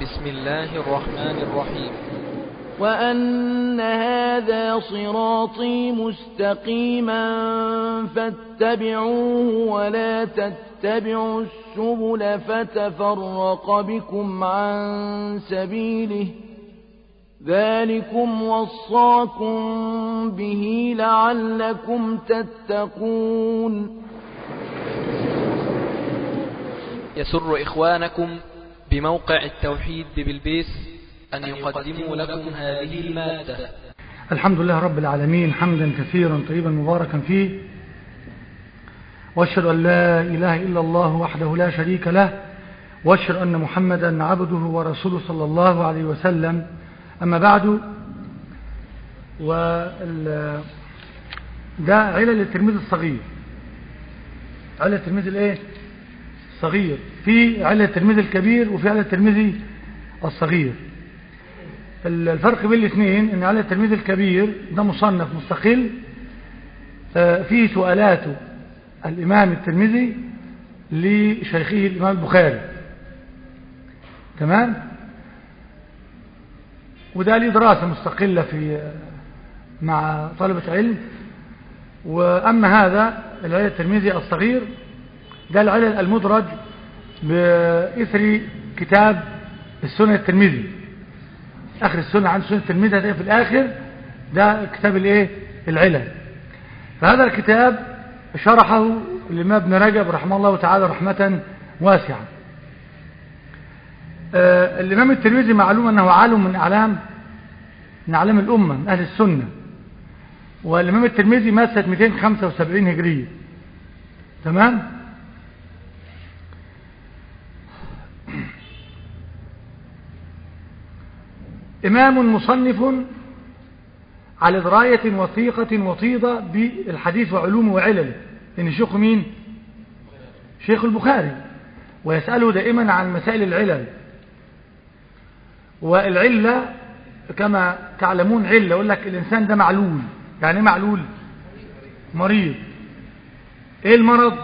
بسم الله الرحمن الرحيم وأن هذا صراطي مستقيما فاتبعوه ولا تتبعوا السبل فتفرق بكم عن سبيله ذلكم وصاكم به لعلكم تتقون يسر إخوانكم بموقع التوحيد بالبيس أن يقدموا لكم هذه المادة الحمد لله رب العالمين حمدا كثيرا طيبا مباركا فيه واشهد أن لا إله إلا الله وحده لا شريك له واشهد أن محمدا عبده ورسوله صلى الله عليه وسلم أما بعد وال ده علل الترمذي الصغير علل الترمذي الايه الصغير في علل الترمذي الكبير وفي علل الترمذي الصغير الفرق بين الاثنين ان علل الترمذي الكبير ده مصنف مستقل فيه سؤالات الامام الترمذي لشيخه الامام البخاري تمام وده ليه دراسة مستقلة في مع طلبة علم وأما هذا العلل الترمذي الصغير ده العلل المدرج بإثر كتاب السنة الترمذي آخر السنة عن سنة الترمذي هتلاقي في الآخر ده كتاب الايه العلل فهذا الكتاب شرحه الإمام ابن رجب رحمه الله تعالى رحمة واسعة آه الإمام الترمذي معلوم أنه عالم من أعلام من أعلام الأمة من أهل السنة والإمام الترمذي مات سنة 275 هجرية تمام إمام مصنف على دراية وثيقة وطيدة بالحديث وعلومه وعلله إن شيخ مين شيخ البخاري ويسأله دائما عن مسائل العلل والعلة كما تعلمون علة يقول لك الإنسان ده معلول يعني ايه معلول مريض ايه المرض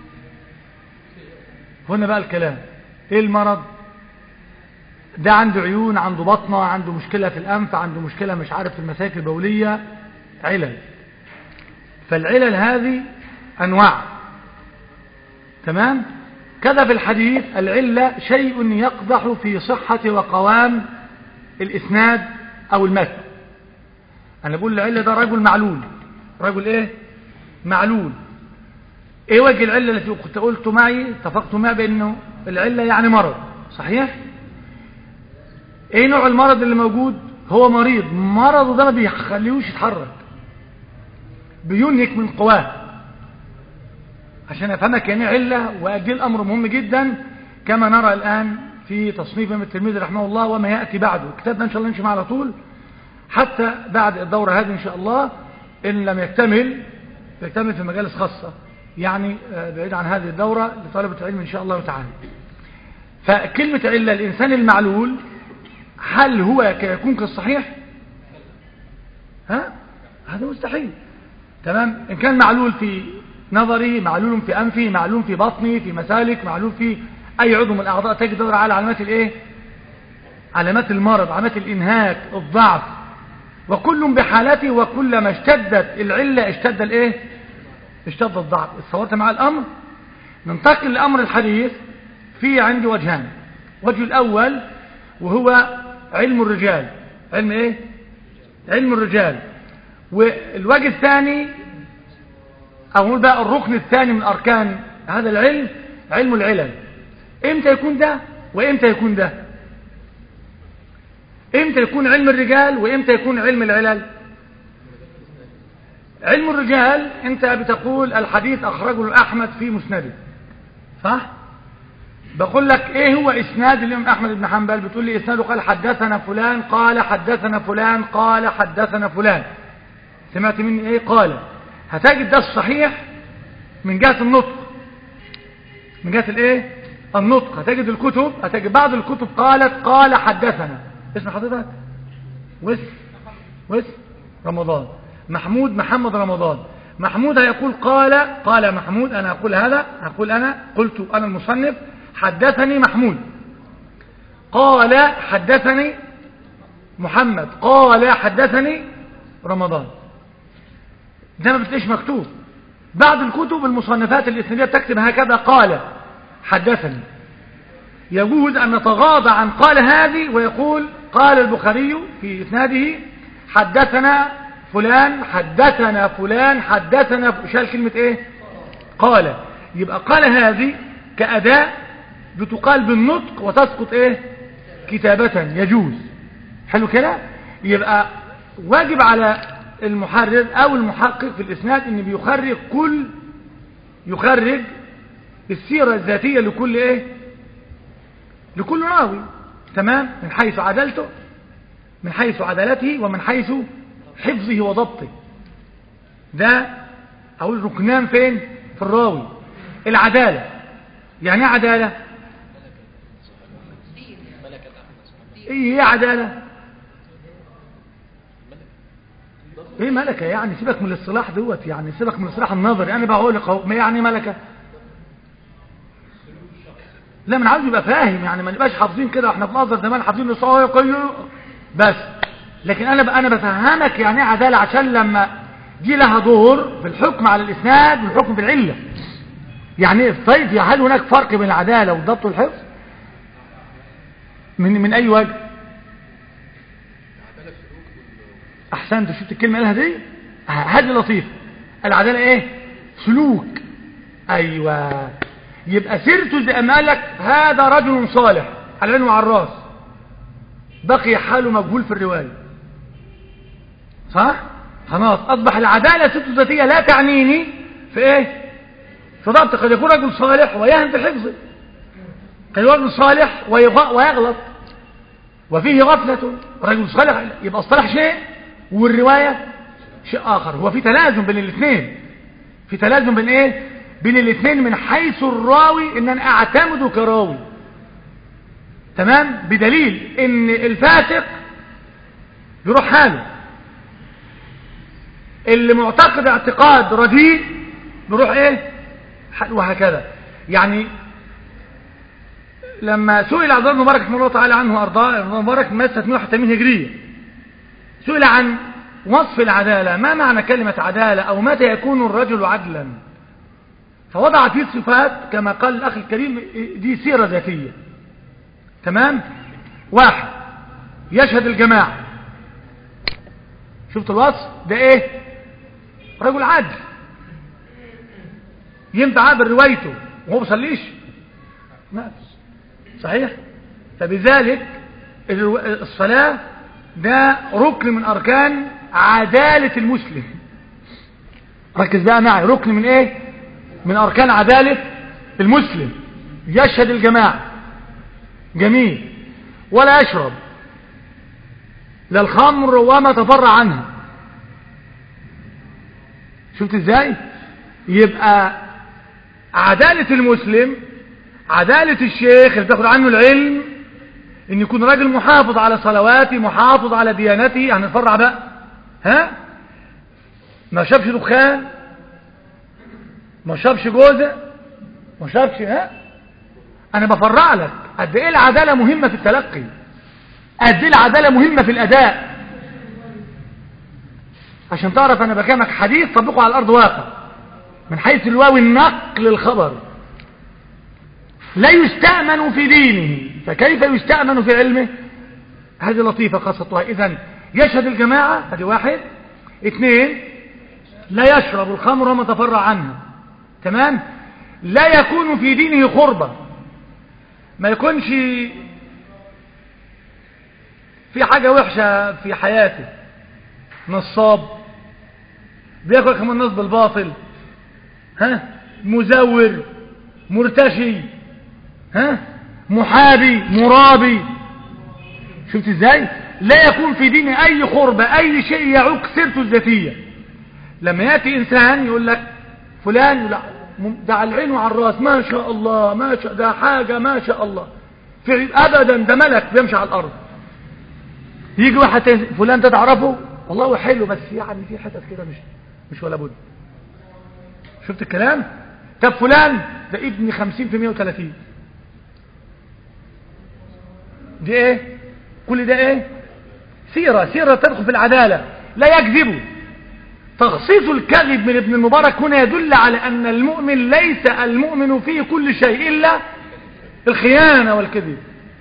هنا بقى الكلام ايه المرض ده عنده عيون عنده بطنة عنده مشكلة في الأنف عنده مشكلة مش عارف في المساكل البولية علل فالعلل هذه أنواع تمام كذا في الحديث العلة شيء يقضح في صحة وقوام الإسناد أو المتن أنا بقول العلة ده رجل معلول رجل إيه معلول إيه وجه العلة التي كنت قلت معي اتفقت معي بأنه العلة يعني مرض صحيح إيه نوع المرض اللي موجود هو مريض مرضه ده ما بيخليهوش يتحرك بينهك من قواه عشان افهمك يعني علة وأجل الأمر مهم جدا كما نرى الآن في تصنيف ابن الترمذي رحمه الله وما يأتي بعده كتابنا إن شاء الله نمشي معه على طول حتى بعد الدورة هذه إن شاء الله إن لم يكتمل يكتمل في مجالس خاصة يعني بعيد عن هذه الدورة لطلبة العلم إن شاء الله تعالى فكلمة علة الإنسان المعلول هل هو يكون كالصحيح ها هذا مستحيل تمام إن كان معلول في نظري معلول في أنفي معلول في بطني في مسالك معلول في أي عضو من الأعضاء تقدر على علامات الإيه علامات المرض علامات الإنهاك الضعف وكل بحالته وكلما اشتدت العلة اشتد الإيه اشتد الضعف اتصورت مع الأمر ننتقل لأمر الحديث في عندي وجهان وجه الأول وهو علم الرجال علم إيه علم الرجال والوجه الثاني أو بقى الركن الثاني من أركان هذا العلم علم العلل امتى يكون ده وامتى يكون ده امتى يكون علم الرجال وامتى يكون علم العلل علم الرجال انت بتقول الحديث اخرجه احمد في مسنده صح بقول لك ايه هو اسناد الامام احمد بن حنبل بتقول لي اسناده قال حدثنا فلان قال حدثنا فلان قال حدثنا فلان سمعت مني ايه قال هتجد ده الصحيح من جهة النطق من جهة الايه النطق هتجد الكتب هتجد بعض الكتب قالت قال حدثنا اسم حضرتك وس وس رمضان محمود محمد رمضان محمود هيقول قال قال محمود انا اقول هذا اقول انا قلت انا المصنف حدثني محمود قال حدثني محمد قال حدثني رمضان ده ما بتلاقيش مكتوب بعض الكتب المصنفات الإسنادية تكتب هكذا قال حدثني يجوز أن نتغاضى عن قال هذه ويقول قال البخاري في إسناده حدثنا فلان حدثنا فلان حدثنا شال كلمة ايه قال يبقى قال هذه كأداء بتقال بالنطق وتسقط ايه كتابة يجوز حلو كده يبقى واجب على المحرر او المحقق في الاسناد ان بيخرج كل يخرج السيرة الذاتية لكل ايه لكل راوي تمام من حيث عدالته من حيث عدالته ومن حيث حفظه وضبطه ده اقول ركنان فين في الراوي العدالة يعني ايه عدالة ايه هي عدالة ايه ملكة يعني سيبك من الاصطلاح دوت يعني سيبك من الاصطلاح النظري انا بقول لك اهو ما يعني ملكة لا من عاوز يبقى فاهم يعني ما نبقاش حافظين كده احنا في نظر زمان حافظين الصوايق بس لكن انا انا بفهمك يعني ايه عداله عشان لما دي لها دور في الحكم على الاسناد والحكم في العله يعني طيب هل هناك فرق بين العداله والضبط والحفظ من من اي وجه احسنت شفت الكلمه قالها دي هذه لطيف العداله ايه سلوك ايوه يبقى سيرته زي ما قال لك هذا رجل صالح على العين وعلى الراس بقي حاله مجهول في الروايه صح خلاص اصبح العداله سيرته الذاتيه لا تعنيني في ايه في ضبط قد يكون رجل صالح ويهم في حفظه قد يكون رجل صالح ويغلط وفيه غفله رجل صالح يبقى الصالح شيء والروايه شيء اخر هو في تلازم بين الاثنين في تلازم بين ايه بين الاثنين من حيث الراوي ان انا اعتمده كراوي تمام بدليل ان الفاسق يروح حاله اللي معتقد اعتقاد رديء نروح ايه وهكذا يعني لما سئل عبد الله مبارك رحمه الله تعالى عنه وارضاه مبارك مات 181 هجريه سئل عن وصف العداله ما معنى كلمه عداله او متى يكون الرجل عدلا فوضع فيه صفات كما قال الاخ الكريم دي سيره ذاتيه تمام واحد يشهد الجماعه شفت الوصف ده ايه رجل عدل ينفع عابر روايته وهو بيصليش ما صحيح فبذلك الصلاة ده ركن من أركان عدالة المسلم ركز بقى معي ركن من ايه من أركان عدالة المسلم يشهد الجماعة جميل ولا يشرب لا الخمر وما تفرع عنها شفت ازاي يبقى عدالة المسلم عدالة الشيخ اللي تاخد عنه العلم ان يكون راجل محافظ على صلواته محافظ على ديانته هنتفرع بقى ها ما شافش دخان ما شافش جوزة ما شافش ها انا بفرع لك قد ايه العدالة مهمة في التلقي قد ايه العدالة مهمة في الاداء عشان تعرف انا بكلمك حديث طبقه على الارض واقع من حيث الواو النقل الخبر لا يستأمن في دينه فكيف يستأمن في علمه هذه لطيفة قصتها اذا يشهد الجماعة هذه واحد اثنين لا يشرب الخمر وما تفرع عنها تمام لا يكون في دينه خربة ما يكونش في حاجة وحشة في حياته نصاب بياكل كمان الناس بالباطل ها مزور مرتشي ها محابي مرابي شفت ازاي لا يكون في دينه اي خربة اي شيء يعوق سيرته الذاتية لما ياتي انسان يقول لك فلان ده على العين وعلى الراس ما شاء الله ما شاء ده حاجة ما شاء الله في ابدا ده ملك بيمشي على الارض يجي واحد تاني فلان ده تعرفه والله هو حلو بس يعني في حتت كده مش مش ولا بد شفت الكلام طب فلان ده ابن 50 في 130 دي ايه كل ده ايه سيرة سيرة تدخل في العدالة لا يكذب تخصيص الكذب من ابن المبارك هنا يدل على أن المؤمن ليس المؤمن فيه كل شيء إلا الخيانة والكذب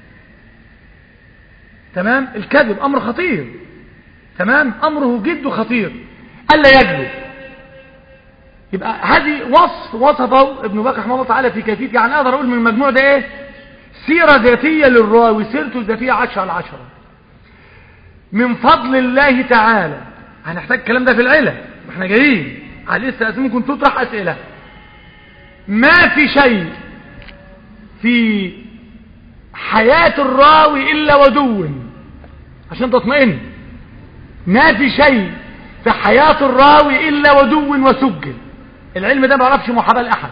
تمام الكذب أمر خطير تمام أمره جد خطير ألا يكذب يبقى هذه وصف وصفه ابن بكر رحمه الله تعالى في كيفية يعني أقدر أقول من المجموع ده إيه سيرة ذاتية للراوي سيرته الذاتية عشرة على عشرة من فضل الله تعالى هنحتاج الكلام ده في العلة احنا جايين على لسه ممكن تطرح أسئلة ما في شيء في حياة الراوي إلا ودو عشان تطمئن ما في شيء في حياة الراوي إلا ودو وسجل العلم ده ما يعرفش محاباة لأحد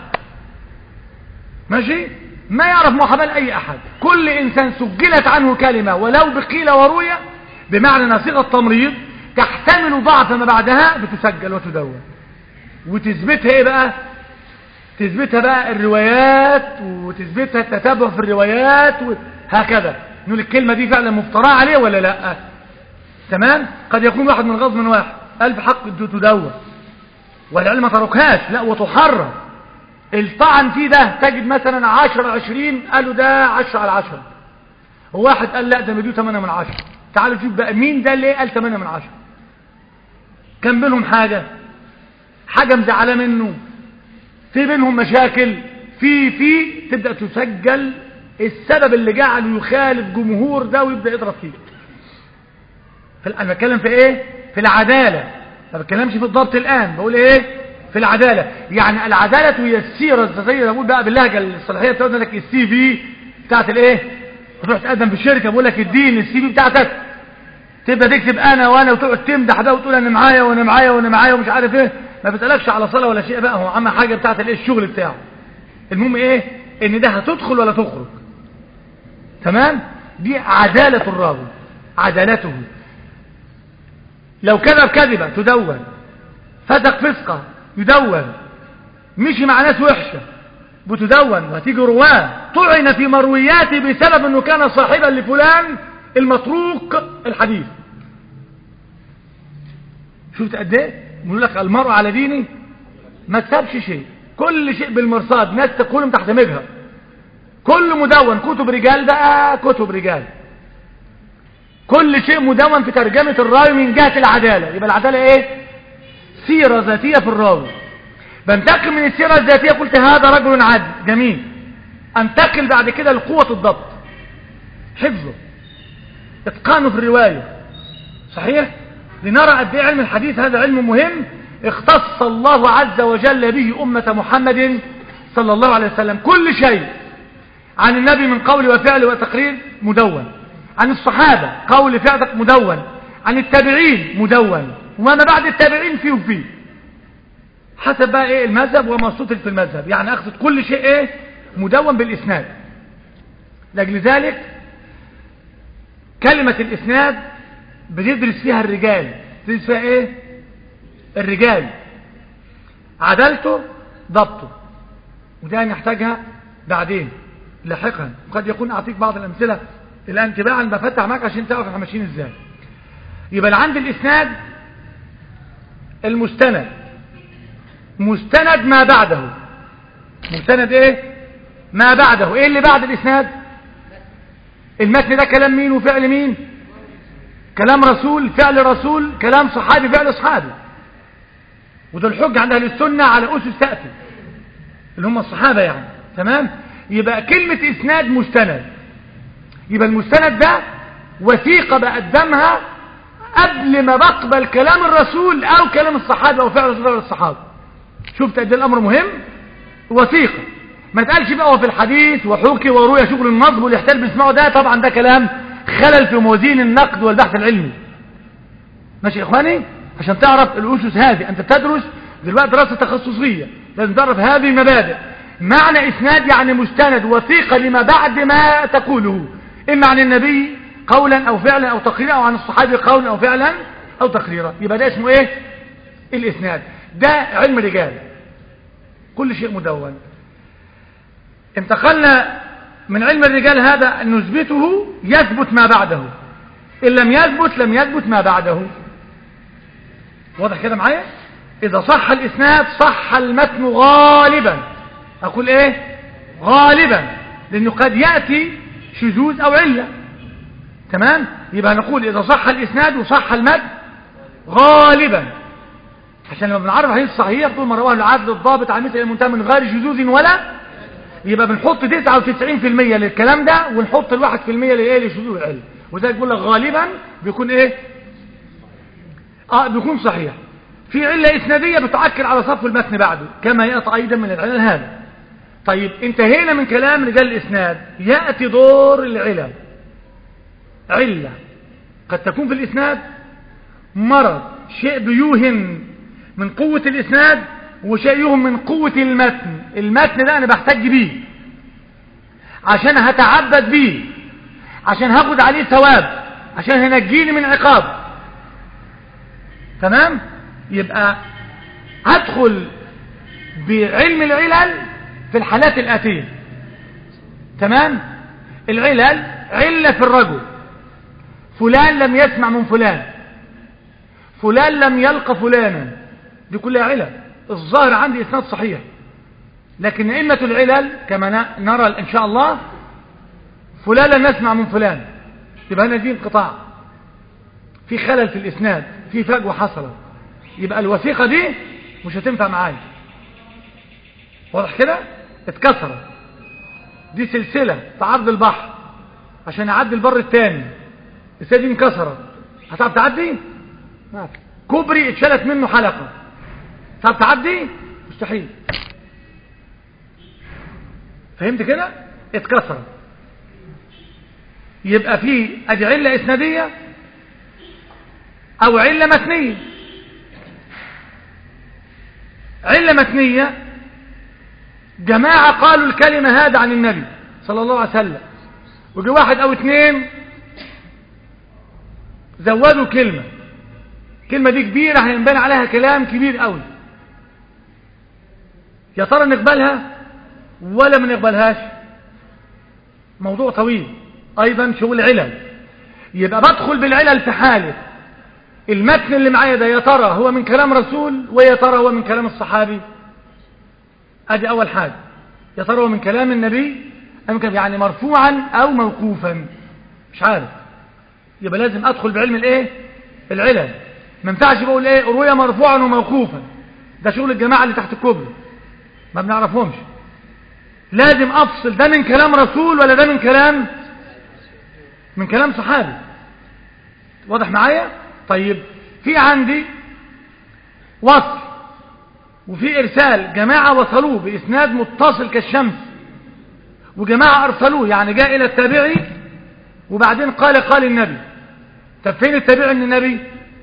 ماشي ما يعرف محاباة لأي أحد كل إنسان سجلت عنه كلمة ولو بقيل وروية بمعنى صيغة تمريض تحتمل ضعف ما بعدها بتسجل وتدون وتثبتها ايه بقى تثبتها بقى الروايات وتثبتها التتابع في الروايات وهكذا نقول الكلمة دي فعلا مفتراء عليه ولا لا تمام قد يكون واحد من غض من واحد ألف حق تدون والعلم ما تركهاش لا وتحرر الطعن فيه ده تجد مثلا عشرة عشرين قالوا ده عشرة على عشرة وواحد قال لا ده مديو ثمانية من عشرة تعالوا شوف بقى مين ده اللي قال ثمانية من عشرة كان بينهم حاجة حاجة مزعلة منه في بينهم مشاكل في في تبدأ تسجل السبب اللي جعله يخالف جمهور ده ويبدأ يضرب فيه انا بتكلم في ايه في العدالة ما بتكلمش في الضبط الان بقول ايه في العدالة يعني العدالة هي السيرة الذاتية بقول بقى باللهجة الصلاحية بتقول لك السي في بتاعت الايه تروح تقدم في الشركة بقول لك اديني السي في بتاعتك تبدا تكتب انا وانا وتقعد تمدح بقى وتقول انا معايا وانا معايا وانا معايا ومش عارف ايه ما بتسالكش على صلاه ولا شيء بقى هو عم حاجه بتاعت الايه الشغل بتاعه المهم ايه ان ده هتدخل ولا تخرج تمام دي عداله الراوي عدالته لو كذب كذبه تدون فسق فسقه يدون مشي مع ناس وحشه بتدون وهتيجي رواه طعن في مروياته بسبب انه كان صاحبا لفلان المتروك الحديث شفت قد ايه بيقول لك المرء على ديني ما تسابش شيء كل شيء بالمرصاد ناس تقولهم تحت مجهر كل مدون كتب رجال بقى كتب رجال كل شيء مدون في ترجمة الراوي من جهة العدالة يبقى العدالة ايه سيرة ذاتية في الراوي بنتقل من السيرة الذاتية قلت هذا رجل عدل جميل انتقل بعد كده لقوة الضبط حفظه اتقانه في الرواية صحيح لنرى قد ايه علم الحديث هذا علم مهم اختص الله عز وجل به أمة محمد صلى الله عليه وسلم كل شيء عن النبي من قول وفعل وتقرير مدون عن الصحابة قول فعل مدون عن التابعين مدون وما بعد التابعين فيه وفيه حسب بقى ايه المذهب وما استطل في المذهب يعني اقصد كل شيء ايه مدون بالاسناد لاجل ذلك كلمة الاسناد بتدرس فيها الرجال تدرس فيها ايه الرجال عدلته ضبطه وده نحتاجها بعدين لاحقا قد يكون اعطيك بعض الامثله الان تباعا بفتح معاك عشان تعرف احنا ماشيين ازاي يبقى اللي عند الاسناد المستند مستند ما بعده مستند ايه ما بعده ايه اللي بعد الاسناد المتن ده كلام مين وفعل مين كلام رسول فعل رسول كلام صحابي فعل صحابي وده الحج عند اهل السنه على اسس تاتي اللي هم الصحابه يعني تمام يبقى كلمه اسناد مستند يبقى المستند ده وثيقه بقدمها قبل ما بقبل كلام الرسول او كلام الصحابه او فعل رسول الصحابه شفت قد الامر مهم وثيقه ما تقالش بقى هو في الحديث وحكي وروي شغل النصب والاحتال بنسمعه ده طبعا ده كلام خلل في موازين النقد والبحث العلمي ماشي يا اخواني عشان تعرف الاسس هذه انت بتدرس دلوقتي دراسه تخصصيه لازم تعرف هذه المبادئ معنى اسناد يعني مستند وثيقه لما بعد ما تقوله اما عن النبي قولا او فعلا او تقريرا او عن الصحابي قولا او فعلا او تقريرا يبقى ده اسمه ايه الاسناد ده علم رجال كل شيء مدون انتقلنا من علم الرجال هذا أن نثبته يثبت ما بعده إن لم يثبت لم يثبت ما بعده واضح كده معايا إذا صح الإسناد صح المتن غالبا أقول إيه غالبا لأنه قد يأتي شذوذ أو علة تمام يبقى نقول إذا صح الإسناد وصح المتن غالبا عشان لما بنعرف حديث صحيح طول ما رواه العدل الضابط عن مثل المنتهى من غير شذوذ ولا يبقى بنحط 99% للكلام ده ونحط الواحد في المية لإيه لشذوذ العلم وذلك بيقول لك غالبا بيكون إيه اه بيكون صحيح في علة إسنادية بتؤكد على صف المتن بعده كما يأتي أيضا من العلل هذا طيب انتهينا من كلام رجال الإسناد يأتي دور العلل علة قد تكون في الإسناد مرض شيء بيوهن من قوة الإسناد وشيء يوهم من قوة المتن المتن ده أنا بحتاج بيه عشان هتعبد بيه عشان هاخد عليه ثواب عشان هنجيني من عقاب تمام يبقى هدخل بعلم العلل في الحالات الآتية تمام العلل علة في الرجل فلان لم يسمع من فلان فلان لم يلقى فلانا دي كلها علل الظاهر عندي إسناد صحيح لكن أئمة العلل كما نرى إن شاء الله فلان لم يسمع من فلان يبقى هنا دي انقطاع في خلل في الإسناد في فجوة حصلت يبقى الوثيقة دي مش هتنفع معايا واضح كده اتكسرت دي سلسلة في عرض البحر عشان يعدي البر الثاني السلسلة دي انكسرت هتعرف تعدي ما في. كوبري اتشالت منه حلقة هتعرف تعدي مستحيل فهمت كده اتكسرت يبقى في ادي علة اسنادية او علة متنية علة متنية جماعة قالوا الكلمة هذا عن النبي صلى الله عليه وسلم وجي واحد او اتنين زودوا كلمة الكلمة دي كبيرة هينبني عليها كلام كبير قوي يا ترى نقبلها ولا ما نقبلهاش موضوع طويل ايضا شغل علل يبقى بدخل بالعلل في حالة المتن اللي معايا ده يا ترى هو من كلام رسول ويا ترى هو من كلام الصحابي ادي اول حاجة يا ترى هو من كلام النبي أم كان يعني مرفوعا او موقوفا مش عارف يبقى لازم ادخل بعلم الايه العلل ما ينفعش بقول ايه روية مرفوعا وموقوفا ده شغل الجماعة اللي تحت الكوبري ما بنعرفهمش لازم افصل ده من كلام رسول ولا ده من كلام من كلام صحابي واضح معايا طيب في عندي وصل وفي ارسال جماعة وصلوه باسناد متصل كالشمس وجماعة ارسلوه يعني جاء الى التابعي وبعدين قال قال النبي طب فين التابعي من النبي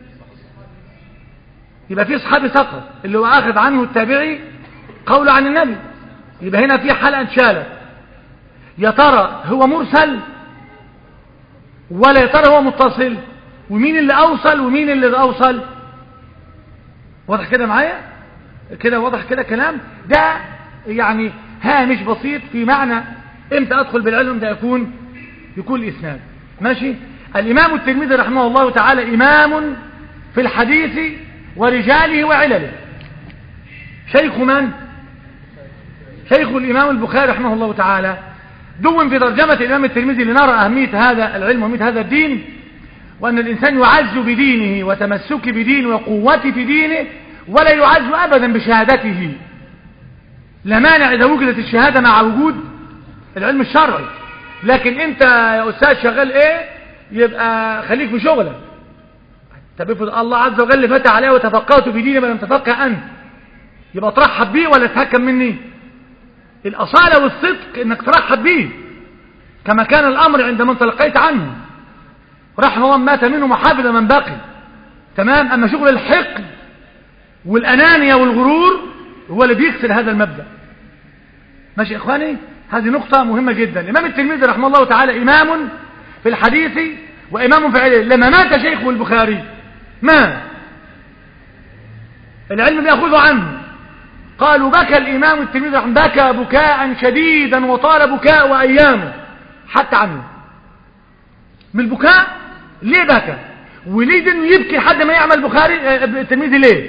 يبقى في صحابي سقط اللي هو اخذ عنه التابعي قول عن النبي يبقى هنا في حلقة اتشالت يا ترى هو مرسل ولا يا ترى هو متصل ومين اللي اوصل ومين اللي اوصل واضح كده معايا كده واضح كده كلام ده يعني هامش بسيط في معنى امتى ادخل بالعلم ده يكون يكون الاسناد ماشي الامام الترمذي رحمه الله تعالى امام في الحديث ورجاله وعلله شيخ من شيخ الامام البخاري رحمه الله تعالى دون في ترجمة الإمام الترمذي لنرى أهمية هذا العلم وأهمية هذا الدين وأن الإنسان يعز بدينه وتمسك بدينه وقوته في دينه ولا يعز أبدا بشهادته لا مانع إذا وجدت الشهادة مع وجود العلم الشرعي لكن أنت يا أستاذ شغال إيه يبقى خليك في شغلك طب افرض الله عز وجل فتح عليه وتفقهت في ديني ما لم تفقه أنت يبقى ترحب بيه ولا تتهكم مني الأصالة والصدق انك ترحب به كما كان الأمر عند من تلقيت عنه رحمه من مات منه محافظ من بقي تمام أما شغل الحقد والأنانية والغرور هو اللي بيكسر هذا المبدأ ماشي يا إخواني هذه نقطة مهمة جدا الإمام الترمذي رحمه الله تعالى إمام في الحديث وإمام في العلم لما مات شيخه البخاري ما العلم بيأخذه عنه قالوا بكى الإمام التلميذ رحمه بكى بكاء شديدا وطال بكاء وأيامه حتى عنه من البكاء ليه بكى وليه ده انه يبكي لحد ما يعمل بخاري آه، التلميذ ليه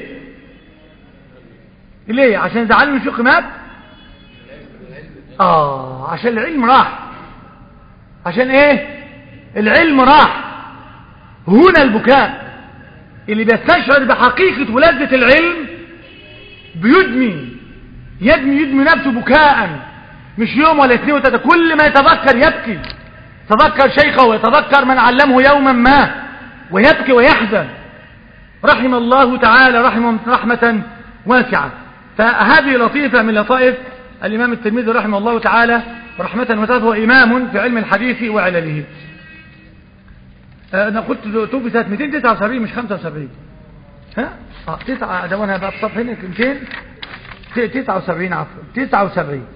ليه عشان زعل من شيخ مات اه عشان العلم راح عشان ايه العلم راح هنا البكاء اللي بيستشعر بحقيقة ولذة العلم بيدمي يدمي يدمي نفسه بكاء مش يوم ولا اثنين وثلاثة كل ما يتذكر يبكي تذكر شيخه ويتذكر من علمه يوما ما ويبكي ويحزن رحم الله تعالى رحمه رحمة واسعة فهذه لطيفة من لطائف الإمام الترمذي رحمه الله تعالى رحمة واسعة هو إمام في علم الحديث وعلله أنا قلت توفي سنة 279 مش 75 ها؟ اه تسعة ده وانا بقى في صفحة هنا 200 79 عفوا 79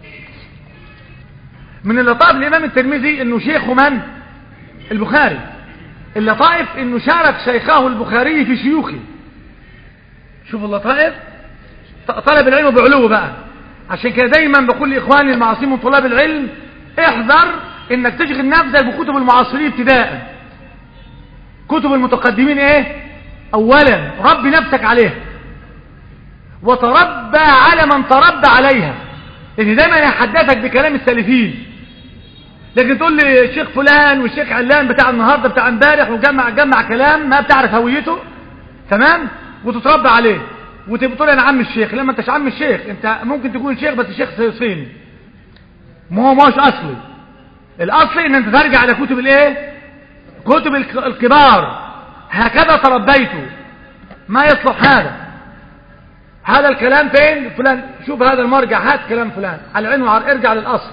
من اللطائف الإمام الترمذي انه شيخه من البخاري اللطائف انه شارك شيخه البخاري في شيوخه شوف اللطائف طلب العلم بعلو بقى عشان كده دايما بقول لاخواني المعاصرين من طلاب العلم احذر انك تشغل نفسك بكتب المعاصرين ابتداء كتب المتقدمين ايه اولا ربي نفسك عليها وتربى على من تربى عليها لان دايما يحدثك بكلام السالفين لكن تقول لي الشيخ فلان والشيخ علان بتاع النهارده بتاع امبارح وجمع جمع كلام ما بتعرف هويته تمام وتتربى عليه وتقول انا عم الشيخ لما انتش عم الشيخ انت ممكن تكون شيخ بس شيخ صيني ما هو ماهوش اصلي الاصلي ان انت ترجع على كتب الايه كتب الكبار هكذا تربيت ما يصلح هذا هذا الكلام فين فلان شوف هذا المرجع هات كلام فلان على العين وعلى ارجع للاصل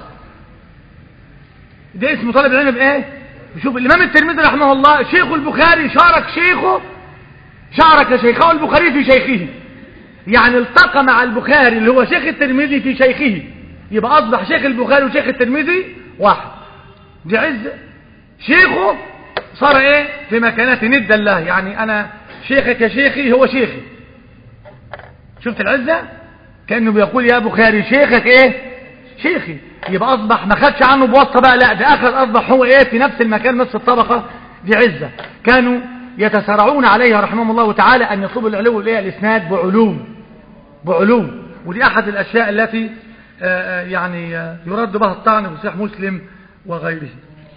ده اسمه طالب العلم بايه شوف الامام الترمذي رحمه الله شيخ البخاري شارك شيخه شارك شيخه البخاري في شيخه يعني التقى مع البخاري اللي هو شيخ الترمذي في شيخه يبقى اصبح شيخ البخاري وشيخ الترمذي واحد دي عز شيخه صار ايه في مكانات ندا له يعني انا شيخك يا شيخي هو شيخي شفت العزة كأنه بيقول يا بخاري شيخك ايه شيخي يبقى اصبح ما خدش عنه بواسطه بقى لا ده اخذ اصبح هو ايه في نفس المكان نفس الطبقة دي عزة كانوا يتسارعون عليها رحمهم الله تعالى ان يطلبوا العلو الايه الاسناد بعلوم بعلوم ودي احد الاشياء التي يعني يرد بها الطعن في صحيح مسلم وغيره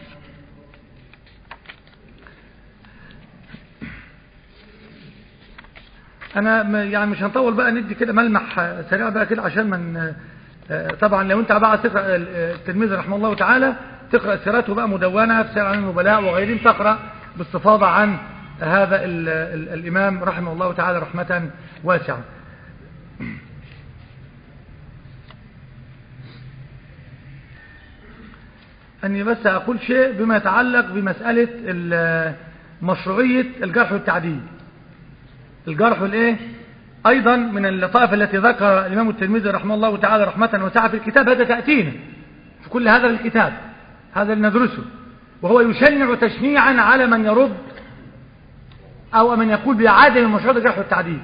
انا يعني مش هنطول بقى ندي كده ملمح سريع بقى كده عشان من طبعا لو انت بقى تقرا التلميذ رحمه الله تعالى تقرا سيرته بقى مدونه في سير عن النبلاء وغيرهم تقرا باستفاضه عن هذا ال ال الامام رحمه الله تعالى رحمه واسعه اني بس اقول شيء بما يتعلق بمساله مشروعيه الجرح والتعديل الجرح والايه ايضا من اللطائف التي ذكر الامام الترمذي رحمه الله تعالى رحمه وسعه في الكتاب هذا تاتينا في كل هذا الكتاب هذا اللي ندرسه وهو يشنع تشنيعا على من يرد او من يقول بعدم مشروع الجرح والتعديل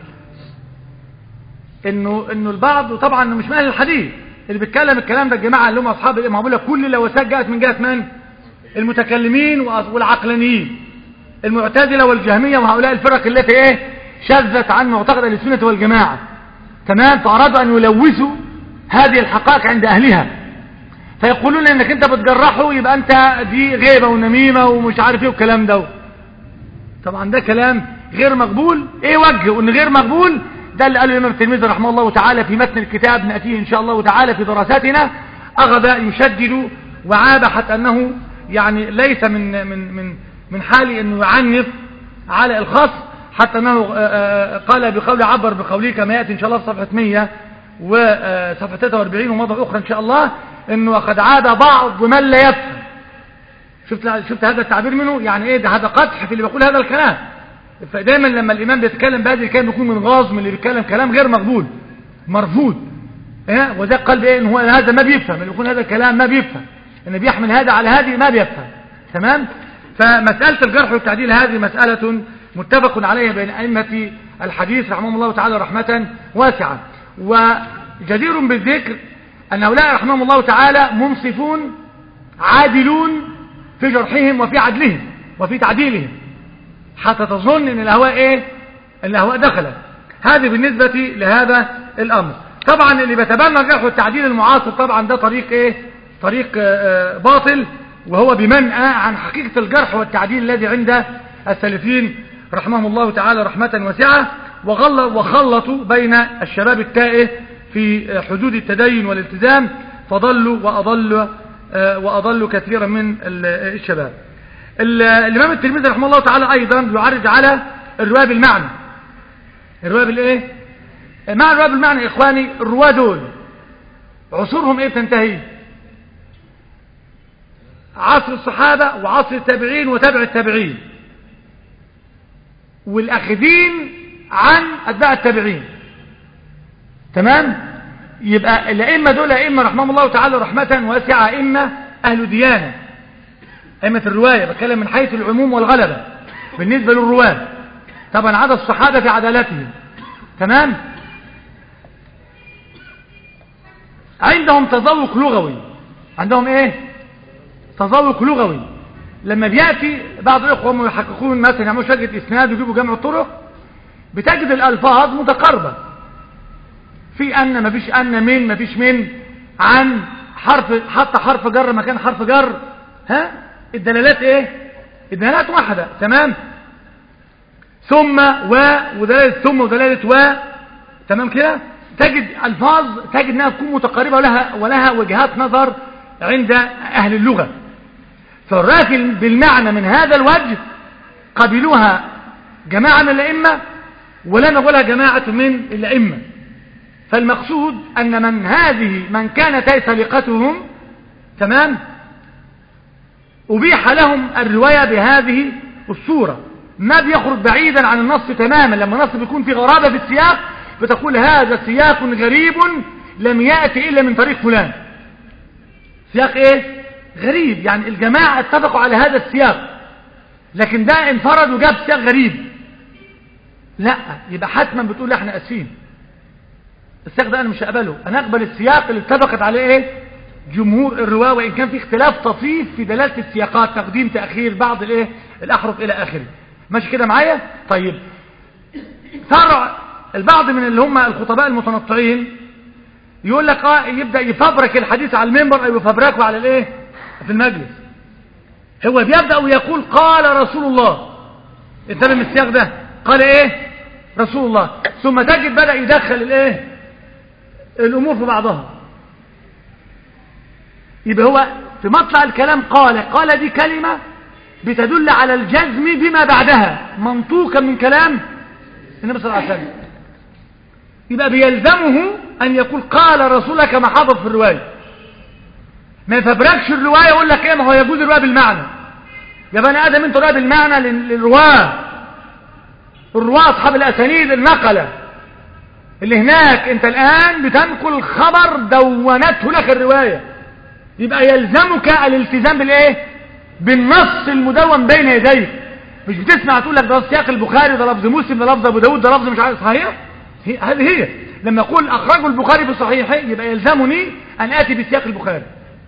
انه انه البعض طبعا مش من اهل الحديث اللي بيتكلم الكلام ده الجماعه اللي هم اصحاب ما بقول لك كل اللوثات جاءت من جهه من المتكلمين والعقلانيين المعتزله والجهميه وهؤلاء الفرق التي ايه شذت عن معتقد اهل السنه والجماعه تمام فارادوا ان يلوثوا هذه الحقائق عند اهلها فيقولون انك انت بتجرحه يبقى انت دي غيبه ونميمه ومش عارف ايه والكلام ده طبعا ده كلام غير مقبول ايه وجه ان غير مقبول ده اللي قاله الامام الترمذي رحمه الله تعالى في متن الكتاب ناتيه ان شاء الله تعالى في دراساتنا اخذ يشدد وعاب حتى انه يعني ليس من من من من حال انه يعنف على الخاص حتى انه قال بقول عبر بقوله كما ياتي ان شاء الله في صفحه 100 وصفحه 43 وموضع اخرى ان شاء الله انه قد عاد بعض من لا يفهم شفت شفت هذا التعبير منه يعني ايه ده هذا قدح في اللي بيقول هذا الكلام فدايما لما الامام بيتكلم بهذه الكلام يكون من غاز من اللي بيتكلم كلام غير مقبول مرفوض ايه وذاك قال بايه ان هو هذا ما بيفهم اللي يكون هذا الكلام ما بيفهم ان بيحمل هذا على هذه ما بيفهم تمام فمساله الجرح والتعديل هذه مساله متفق عليها بين ائمه الحديث رحمهم الله تعالى رحمه واسعه وجدير بالذكر أن هؤلاء رحمهم الله تعالى منصفون عادلون في جرحهم وفي عدلهم وفي تعديلهم حتى تظن ان الهواء ايه الهواء دخلت هذه بالنسبة لهذا الامر طبعا اللي بيتبنى الجرح والتعديل المعاصر طبعا ده طريق ايه طريق آه باطل وهو بمنأى عن حقيقة الجرح والتعديل الذي عند السلفين رحمهم الله تعالى رحمة واسعة وخلطوا بين الشباب التائه في حدود التدين والالتزام فضلوا وأضلوا وأضلوا كثيرا من الشباب الإمام الترمذي رحمه الله تعالى أيضا يعرج على الرواية بالمعنى الرواية بالإيه معنى الرواية بالمعنى يا إخواني الرواة دول عصورهم إيه بتنتهي عصر الصحابة وعصر التابعين وتابع التابعين والأخذين عن أتباع التابعين تمام يبقى الأئمة دول أئمة رحمهم الله تعالى رحمة واسعة أئمة أهل ديانة أئمة الرواية بتكلم من حيث العموم والغلبة بالنسبة للرواة طبعا عدد الصحابة في عدالتهم تمام عندهم تذوق لغوي عندهم ايه تذوق لغوي لما بيأتي بعض الإخوة هم يحققون مثلا يعملوا شركة إسناد ويجيبوا جمع الطرق بتجد الألفاظ متقاربة في أن مفيش أن من مفيش من عن حرف حط حرف جر مكان حرف جر ها الدلالات ايه الدلالات واحدة تمام ثم و ودلالة ثم ودلالة و تمام كده تجد ألفاظ تجد أنها تكون متقاربة ولها, ولها وجهات نظر عند أهل اللغة فالراكل بالمعنى من هذا الوجه قبلوها جماعة من الأئمة ولم يقولها جماعة من الأئمة فالمقصود أن من هذه من كانت سلقتهم تمام أبيح لهم الرواية بهذه الصورة ما بيخرج بعيدا عن النص تماما لما النص بيكون في غرابة في السياق بتقول هذا سياق غريب لم يأتي إلا من طريق فلان سياق ايه غريب يعني الجماعة اتفقوا على هذا السياق لكن ده انفرد وجاب سياق غريب لا يبقى حتما بتقول لا احنا اسفين السياق ده انا مش هقبله انا اقبل السياق اللي اتفقت عليه ايه جمهور الرواه وان كان في اختلاف طفيف في دلاله السياقات تقديم تاخير بعض الايه الاحرف الى اخره ماشي كده معايا طيب فرع البعض من اللي هم الخطباء المتنطعين يقول لك اه يبدا يفبرك الحديث على المنبر او يفبركه على الايه في المجلس هو بيبدا ويقول قال رسول الله انتبه من السياق ده قال ايه رسول الله ثم تجد بدا يدخل الايه الامور في بعضها يبقى هو في مطلع الكلام قال قال دي كلمة بتدل على الجزم بما بعدها منطوقا من كلام النبي صلى الله عليه وسلم يبقى بيلزمه أن يقول قال رسولك كما حضر في الرواية ما يفبركش الرواية يقول لك ايه ما هو يجوز الرواية بالمعنى يا بني آدم انت رواية بالمعنى للرواة الرواة أصحاب الأسانيد النقلة اللي هناك انت الآن بتنقل خبر دونته لك الرواية يبقى يلزمك الالتزام بالايه بالنص المدون بين يديك مش بتسمع تقول لك ده سياق البخاري ده لفظ مسلم ده لفظ ابو داود ده لفظ مش عارف صحيح هذه هي لما اقول اخرجه البخاري في صحيحه يبقى يلزمني ان اتي بسياق البخاري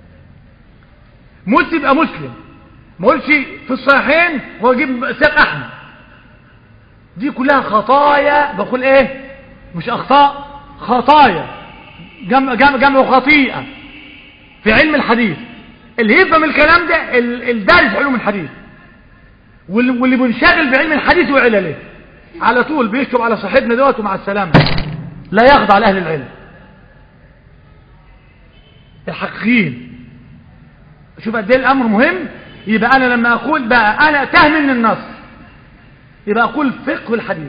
مسلم يبقى مسلم ما اقولش في الصحيحين واجيب سياق احمد دي كلها خطايا بقول ايه مش اخطاء خطايا جمع جمع جمع خطيئه في علم الحديث اللي يفهم الكلام ده الدارس علوم الحديث واللي منشغل بعلم الحديث وعلله على طول بيشتم على صاحبنا دوت ومع السلامة لا يخضع لأهل العلم الحقيقيين شوف قد ايه الامر مهم يبقى انا لما اقول بقى انا تهمل النص يبقى اقول فقه الحديث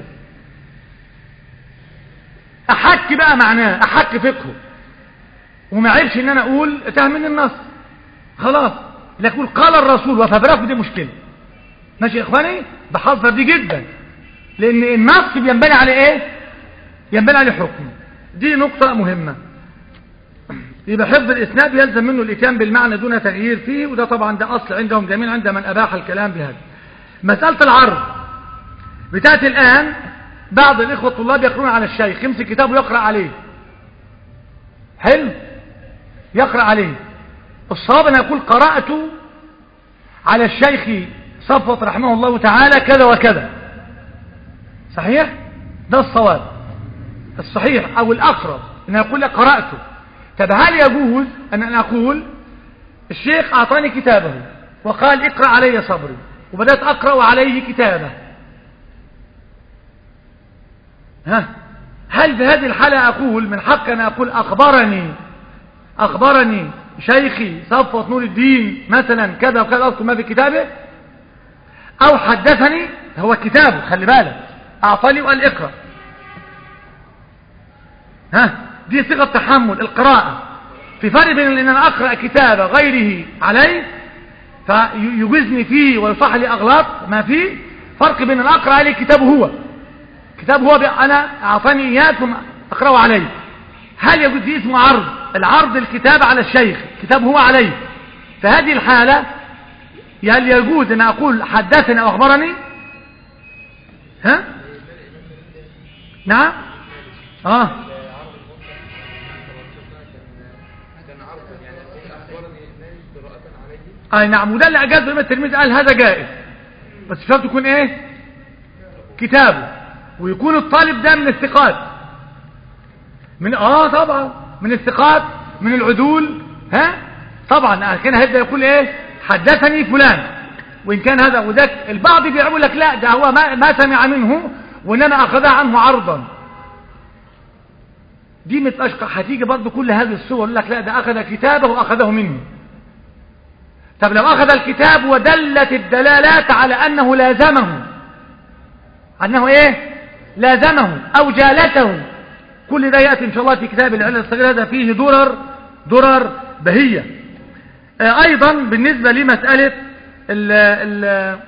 احك بقى معناه احك فقهه وما عيبش ان انا اقول تهمل النص خلاص لا اقول قال الرسول وفبركه دي مشكله ماشي يا اخواني بحذر دي جدا لان النص بينبني على ايه ينبني عليه حكم دي نقطه مهمه يبقى حفظ الاسناد يلزم منه الاتيان بالمعنى دون تغيير فيه وده طبعا ده اصل عندهم جميعا عند من اباح الكلام بهذا مساله العرض بتاتي الان بعض الاخوه الطلاب يقرؤون على الشيخ يمسك كتاب ويقرا عليه حلو يقرأ عليه الصواب أن يقول قرأت على الشيخ صفوة رحمه الله تعالى كذا وكذا صحيح ده الصواب الصحيح أو الأقرب أن يقول لك قرأته طب هل يجوز أن أنا أقول الشيخ أعطاني كتابه وقال اقرأ علي صبري وبدأت أقرأ عليه كتابه ها هل في هذه الحالة أقول من حق أن أقول أخبرني أخبرني شيخي صفوة نور الدين مثلا كذا وكذا أذكر ما في كتابه أو حدثني هو كتابه خلي بالك أعطاني وقال اقرأ ها دي صيغة تحمل القراءة في فرق بين ان انا اقرأ كتاب غيره علي فيجزني فيه ويصح لي اغلاط ما فيه فرق بين ان اقرأ عليه كتابه هو كتاب هو انا اعطاني اياه ثم اقرأه عليه هل يجوز دي اسمه عرض العرض الكتاب على الشيخ كتاب هو عليه في هذه الحالة هل يجوز ان اقول حدثني او اخبرني ها نعم اه اي نعم وده اللي اجاز الامام الترمذي قال هذا جائز بس شرط يكون ايه كتابه ويكون الطالب ده من الثقات من اه طبعا من الثقات من العدول ها طبعا كان هيبدا يقول ايه حدثني فلان وان كان هذا وذاك البعض بيقول لك لا ده هو ما, ما سمع منه وانما اخذها عنه عرضا دي متأشقى هتيجي برضه كل هذه الصور يقول لك لا ده اخذ كتابه واخذه منه طب لو أخذ الكتاب ودلت الدلالات على أنه لازمه أنه إيه لازمه أو جالته كل ده يأتي إن شاء الله في كتاب العلل الصغير هذا فيه درر درر بهية آه أيضا بالنسبة لمسألة ال ال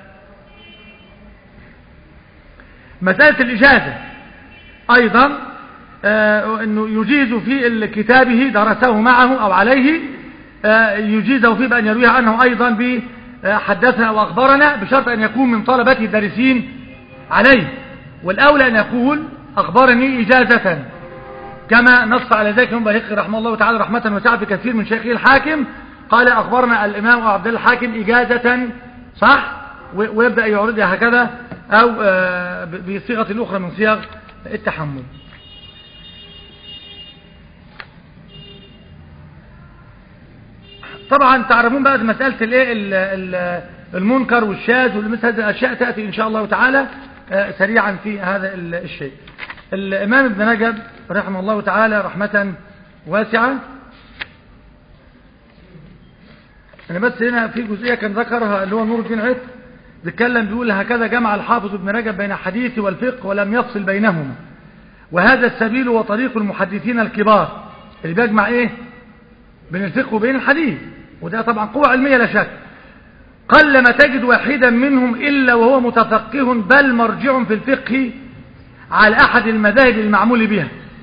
مسألة الإجازة أيضا آه أنه يجيز في كتابه درسه معه أو عليه يجيزه فيه بأن يرويها عنه أيضا بحدثنا وأخبرنا بشرط أن يكون من طلبته الدارسين عليه والأولى أن يقول أخبرني إجازة كما نص على ذلك ابن بهيق رحمه الله تعالى رحمة وسعة في كثير من شيخه الحاكم قال أخبرنا الإمام عبد الله الحاكم إجازة صح ويبدأ يعرضها هكذا أو بصيغة أخرى من صيغ التحمل طبعا تعرفون بقى مسألة الايه المنكر والشاذ ومثل هذه الأشياء تأتي إن شاء الله تعالى سريعا في هذا الشيء الإمام ابن رجب رحمه الله تعالى رحمة واسعة أنا بس هنا في جزئية كان ذكرها اللي هو نور الدين عطر بيتكلم بيقول هكذا جمع الحافظ ابن رجب بين الحديث والفقه ولم يفصل بينهما وهذا السبيل وطريق المحدثين الكبار اللي بيجمع ايه بين الفقه وبين الحديث وده طبعا قوة علمية لا شك قل ما تجد واحدا منهم إلا وهو متفقه بل مرجع في الفقه على أحد المذاهب المعمول بها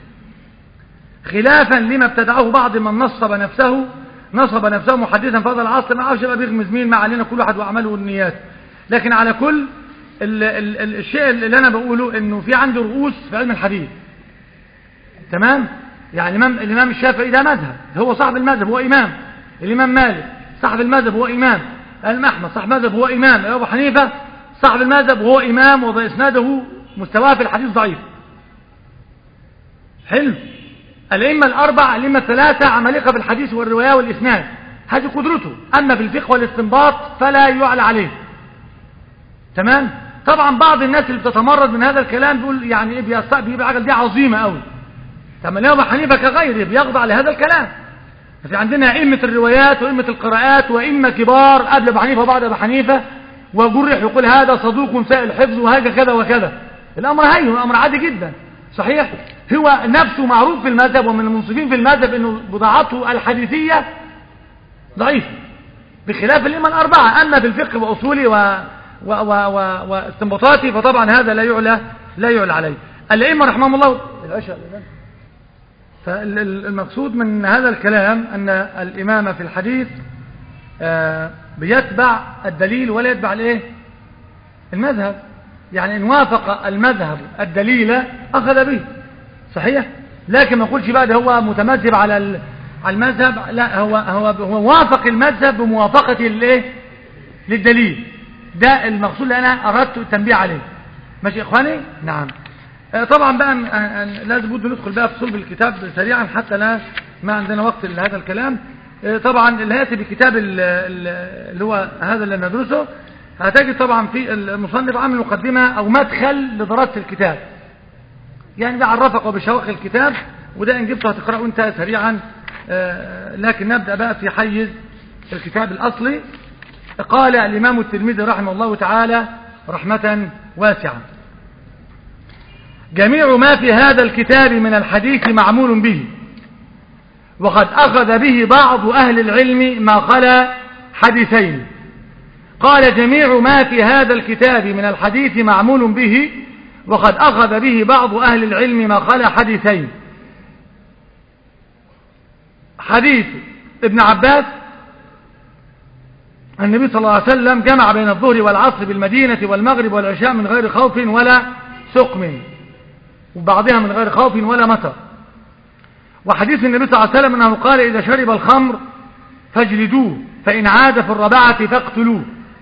خلافا لما ابتدعه بعض من نصب نفسه نصب نفسه محدثا في هذا العصر ما عرفش بقى بيغمز مين ما علينا كل واحد وأعماله والنيات لكن على كل ال ال ال الشيء اللي أنا بقوله إنه في عنده رؤوس في علم الحديث تمام يعني الإمام, الإمام الشافعي ده مذهب هو صاحب المذهب هو إمام الإمام مالك صاحب المذهب هو إمام الإمام أحمد صاحب المذهب هو إمام أبو حنيفة صاحب المذهب وهو إمام وبإسناده مستواه في الحديث ضعيف حلو الأئمة الأربع الأئمة الثلاثة عمالقة بالحديث والرواية والإسناد هذه قدرته أما في الفقه والاستنباط فلا يعلى عليه تمام طبعا بعض الناس اللي بتتمرد من هذا الكلام بيقول يعني ايه بيبقى عقل دي عظيمة قوي طب الإمام أبو حنيفة كغيره بيخضع لهذا الكلام في عندنا أئمة الروايات وأئمة القراءات وأئمة كبار قبل أبو حنيفة وبعد أبو حنيفة وجرح يقول هذا صدوق سائل الحفظ وهذا كذا وكذا الأمر هين الأمر عادي جدا صحيح هو نفسه معروف في المذهب ومن المنصفين في المذهب أنه بضاعته الحديثية ضعيفة بخلاف الأئمة الأربعة أما في الفقه وأصولي و... و... و... و... واستنباطاتي فطبعا هذا لا يعلى لا يعلى عليه الأئمة رحمهم الله العشاء فالمقصود من هذا الكلام أن الإمام في الحديث بيتبع الدليل ولا يتبع الايه المذهب يعني إن وافق المذهب الدليل أخذ به صحيح لكن ما نقولش بقى ده هو متمذهب على ال- على المذهب لا هو هو هو وافق المذهب بموافقة الايه للدليل ده المقصود اللي انا اردت التنبيه عليه ماشي يا اخواني نعم آه، طبعا بقى ن- آه، آه، لازم بد ندخل بقى في صلب الكتاب سريعا حتى لا ما عندنا وقت لهذا الكلام آه، طبعا اللي هياتي بكتاب ال- ال- اللي هو هذا اللي ندرسه هتجد طبعا في المصنف عامل مقدمه او مدخل لدراسه الكتاب يعني بيعرفك وبشواق الكتاب وده ان جبته هتقراه انت سريعا آه، لكن نبدا بقى في حيز الكتاب الاصلي قال الامام الترمذي رحمه الله تعالى رحمه واسعه جميع ما في هذا الكتاب من الحديث معمول به وقد أخذ به بعض أهل العلم ما خلا حديثين قال جميع ما في هذا الكتاب من الحديث معمول به وقد أخذ به بعض أهل العلم ما خلا حديثين حديث ابن عباس النبي صلى الله عليه وسلم جمع بين الظهر والعصر بالمدينة والمغرب والعشاء من غير خوف ولا سقم وبعضها من غير خوف ولا مطر وحديث النبي صلى الله عليه وسلم أنه قال إذا شرب الخمر فاجلدوه فإن عاد في الربعة فاقتلوه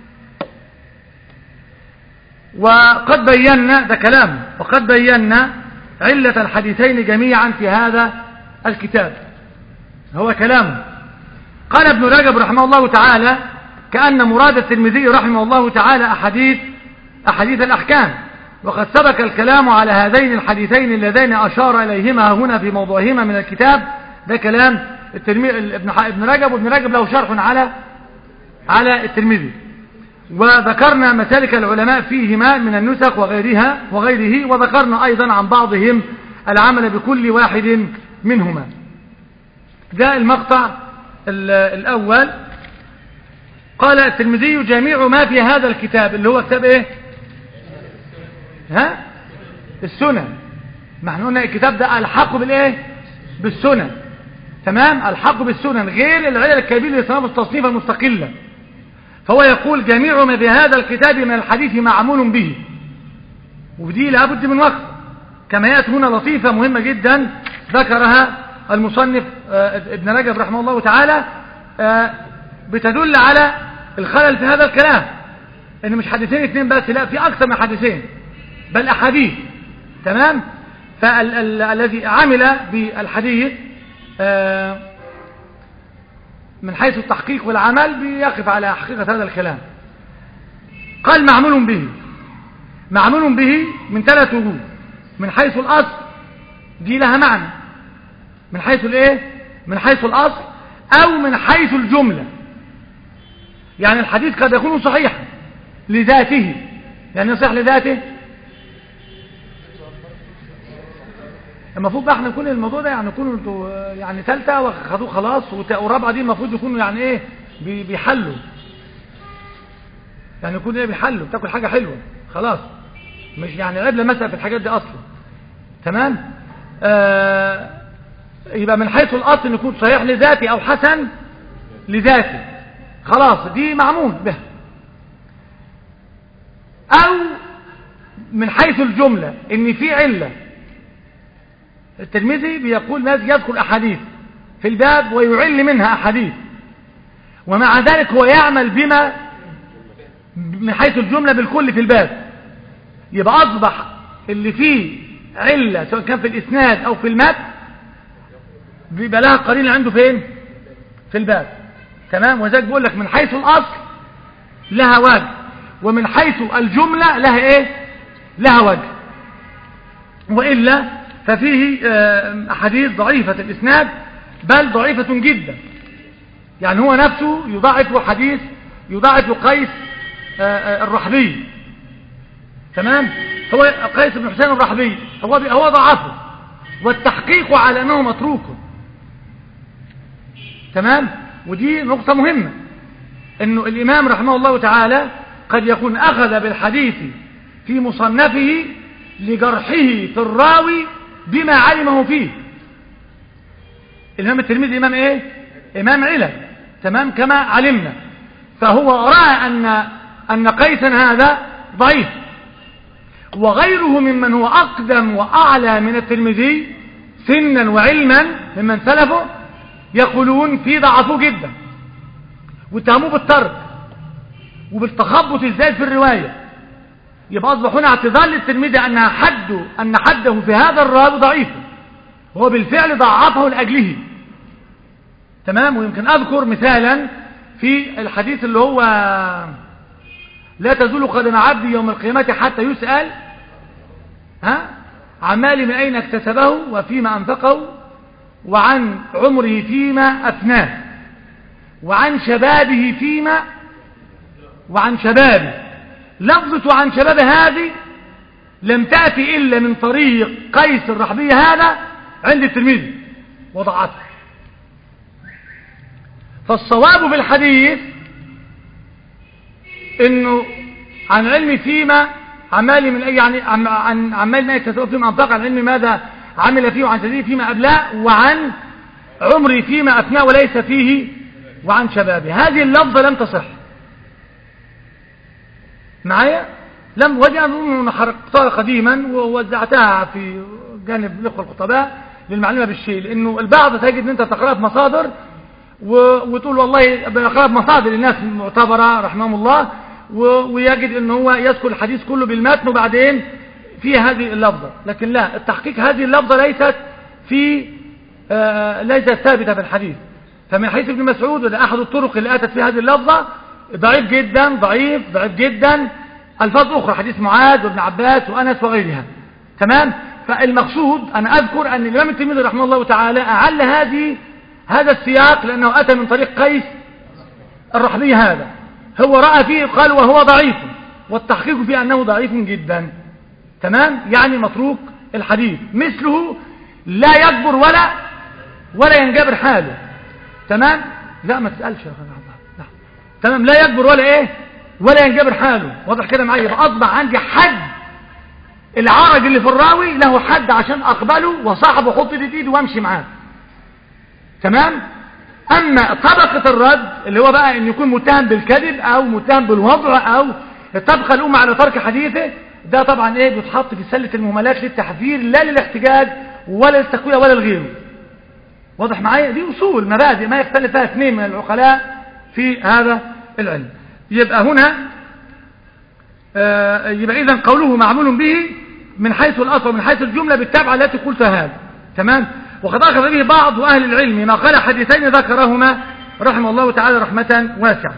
وقد بينا ده كلام وقد بينا علة الحديثين جميعا في هذا الكتاب هو كلام قال ابن رجب رحمه الله تعالى كأن مراد الترمذي رحمه الله تعالى أحاديث أحاديث الأحكام وقد سبق الكلام على هذين الحديثين اللذين أشار إليهما هنا في موضوعهما من الكتاب ده كلام الترمذي ابن ابن رجب وابن رجب له شرح على على الترمذي وذكرنا مسالك العلماء فيهما من النسخ وغيرها وغيره وذكرنا أيضا عن بعضهم العمل بكل واحد منهما ده المقطع الأول قال الترمذي جميع ما في هذا الكتاب اللي هو كتاب ايه ها السنن ما احنا قلنا الكتاب ده الحق بالايه بالسنن تمام الحق بالسنن غير العلل الكبير اللي صنف التصنيف المستقلة فهو يقول جميع ما في هذا الكتاب من الحديث معمول به ودي لابد من وقت كما يأتي هنا لطيفة مهمة جدا ذكرها المصنف ابن رجب رحمه الله تعالى بتدل على الخلل في هذا الكلام ان مش حديثين اثنين بس لا في اكثر من حديثين بل احاديث تمام فالذي عمل بالحديث من حيث التحقيق والعمل بيقف على حقيقة هذا الكلام قال معمول به معمول به من ثلاث وجوه من حيث الأصل دي لها معنى من حيث الايه من حيث الأصل أو من حيث الجملة يعني الحديث قد يكون صحيحا لذاته يعني يصح لذاته المفروض بقى احنا نكون الموضوع ده يعني يكونوا انتوا يعني ثالثه وخدوه خلاص ورابعه دي المفروض يكونوا يعني ايه بيحلوا يعني يكون ايه بيحلوا بتاكل حاجه حلوه خلاص مش يعني عيب مسألة في الحاجات دي اصلا تمام آه يبقى من حيث الاصل يكون صحيح لذاتي او حسن لذاتي خلاص دي معمول به او من حيث الجملة ان في علة الترمذي بيقول ناس يذكر احاديث في الباب ويعل منها احاديث ومع ذلك هو يعمل بما من حيث الجملة بالكل في الباب يبقى اصبح اللي فيه علة سواء كان في الاسناد او في المتن بيبقى لها قرين عنده فين في الباب تمام وذلك بقول لك من حيث الاصل لها وجه ومن حيث الجملة لها ايه لها وجه وإلا ففيه أحاديث ضعيفة الإسناد بل ضعيفة جدا يعني هو نفسه يضاعف حديث يضاعف قيس الرحبي تمام هو قيس بن حسين الرحبي هو هو ضعفه والتحقيق على أنه متروك تمام ودي نقطة مهمة انه الامام رحمه الله تعالى قد يكون اخذ بالحديث في مصنفه لجرحه في الراوي بما علمه فيه الامام الترمذي امام ايه امام علل تمام كما علمنا فهو راى ان ان قيسا هذا ضعيف وغيره ممن هو اقدم واعلى من الترمذي سنا وعلما ممن سلفه يقولون في ضعفوه جدا واتهموه بالترك وبالتخبط ازاي في الرواية يبقى اصبح هنا اعتذار للتلميذ ان حده ان حده في هذا الراوي ضعيف هو بالفعل ضعفه لاجله تمام ويمكن اذكر مثالا في الحديث اللي هو لا تزول قدم عبدي يوم القيامة حتى يسأل ها عن مال من أين اكتسبه وفيما أنفقه وعن عمره فيما أفناه وعن شبابه فيما وعن شبابه لفظة عن شباب هذه لم تأتي إلا من طريق قيس الرحبي هذا عند الترمذي وضعته فالصواب في الحديث انه عن علم فيما عمال من اي يعني عن عن عمال ما يكتسب فيما انفق عن علم ماذا عمل فيه وعن جديد فيما ابلاه وعن عمري فيما افناه وليس فيه وعن شبابه هذه اللفظه لم تصح معايا لم ودي اظن حرقتها قديما ووزعتها في جانب الاخوه الخطباء للمعلومه بالشيء لانه البعض تجد ان انت تقراها في مصادر وتقول والله بقراها في مصادر الناس المعتبره رحمهم الله ويجد ان هو يذكر الحديث كله بالمتن وبعدين في هذه اللفظه لكن لا التحقيق هذه اللفظه ليست في آه ليست ثابته في الحديث فمن حيث ابن مسعود وده احد الطرق اللي اتت في هذه اللفظه ضعيف جدا ضعيف ضعيف جدا الفاظ اخرى حديث معاذ وابن عباس وانس وغيرها تمام فالمقصود انا اذكر ان الامام الترمذي رحمه الله تعالى اعل هذه هذا السياق لانه اتى من طريق قيس الرحبي هذا هو راى فيه قال وهو ضعيف والتحقيق في انه ضعيف جدا تمام يعني متروك الحديث مثله لا يكبر ولا ولا ينجبر حاله تمام لا ما تسالش يا اخي لا تمام لا يكبر ولا ايه ولا ينجبر حاله واضح كده معايا يبقى اصبح عندي حد العرج اللي في الراوي له حد عشان اقبله وصاحبه احط ايدي وامشي معاه تمام اما طبقة الرد اللي هو بقى ان يكون متهم بالكذب او متهم بالوضع او الطبقة الامة على ترك حديثه ده طبعا ايه بيتحط في سلة المهملات للتحذير لا للاحتجاج ولا للتقوية ولا لغيره واضح معايا دي اصول مبادئ ما يختلف فيها اثنين من العقلاء في هذا العلم يبقى هنا آه يبقى اذا قوله معمول به من حيث الاصل ومن حيث الجملة بالتابعة التي قلتها هذا تمام وقد أخذ به بعض أهل العلم ما قال حديثين ذكرهما رحمه الله تعالى رحمة واسعة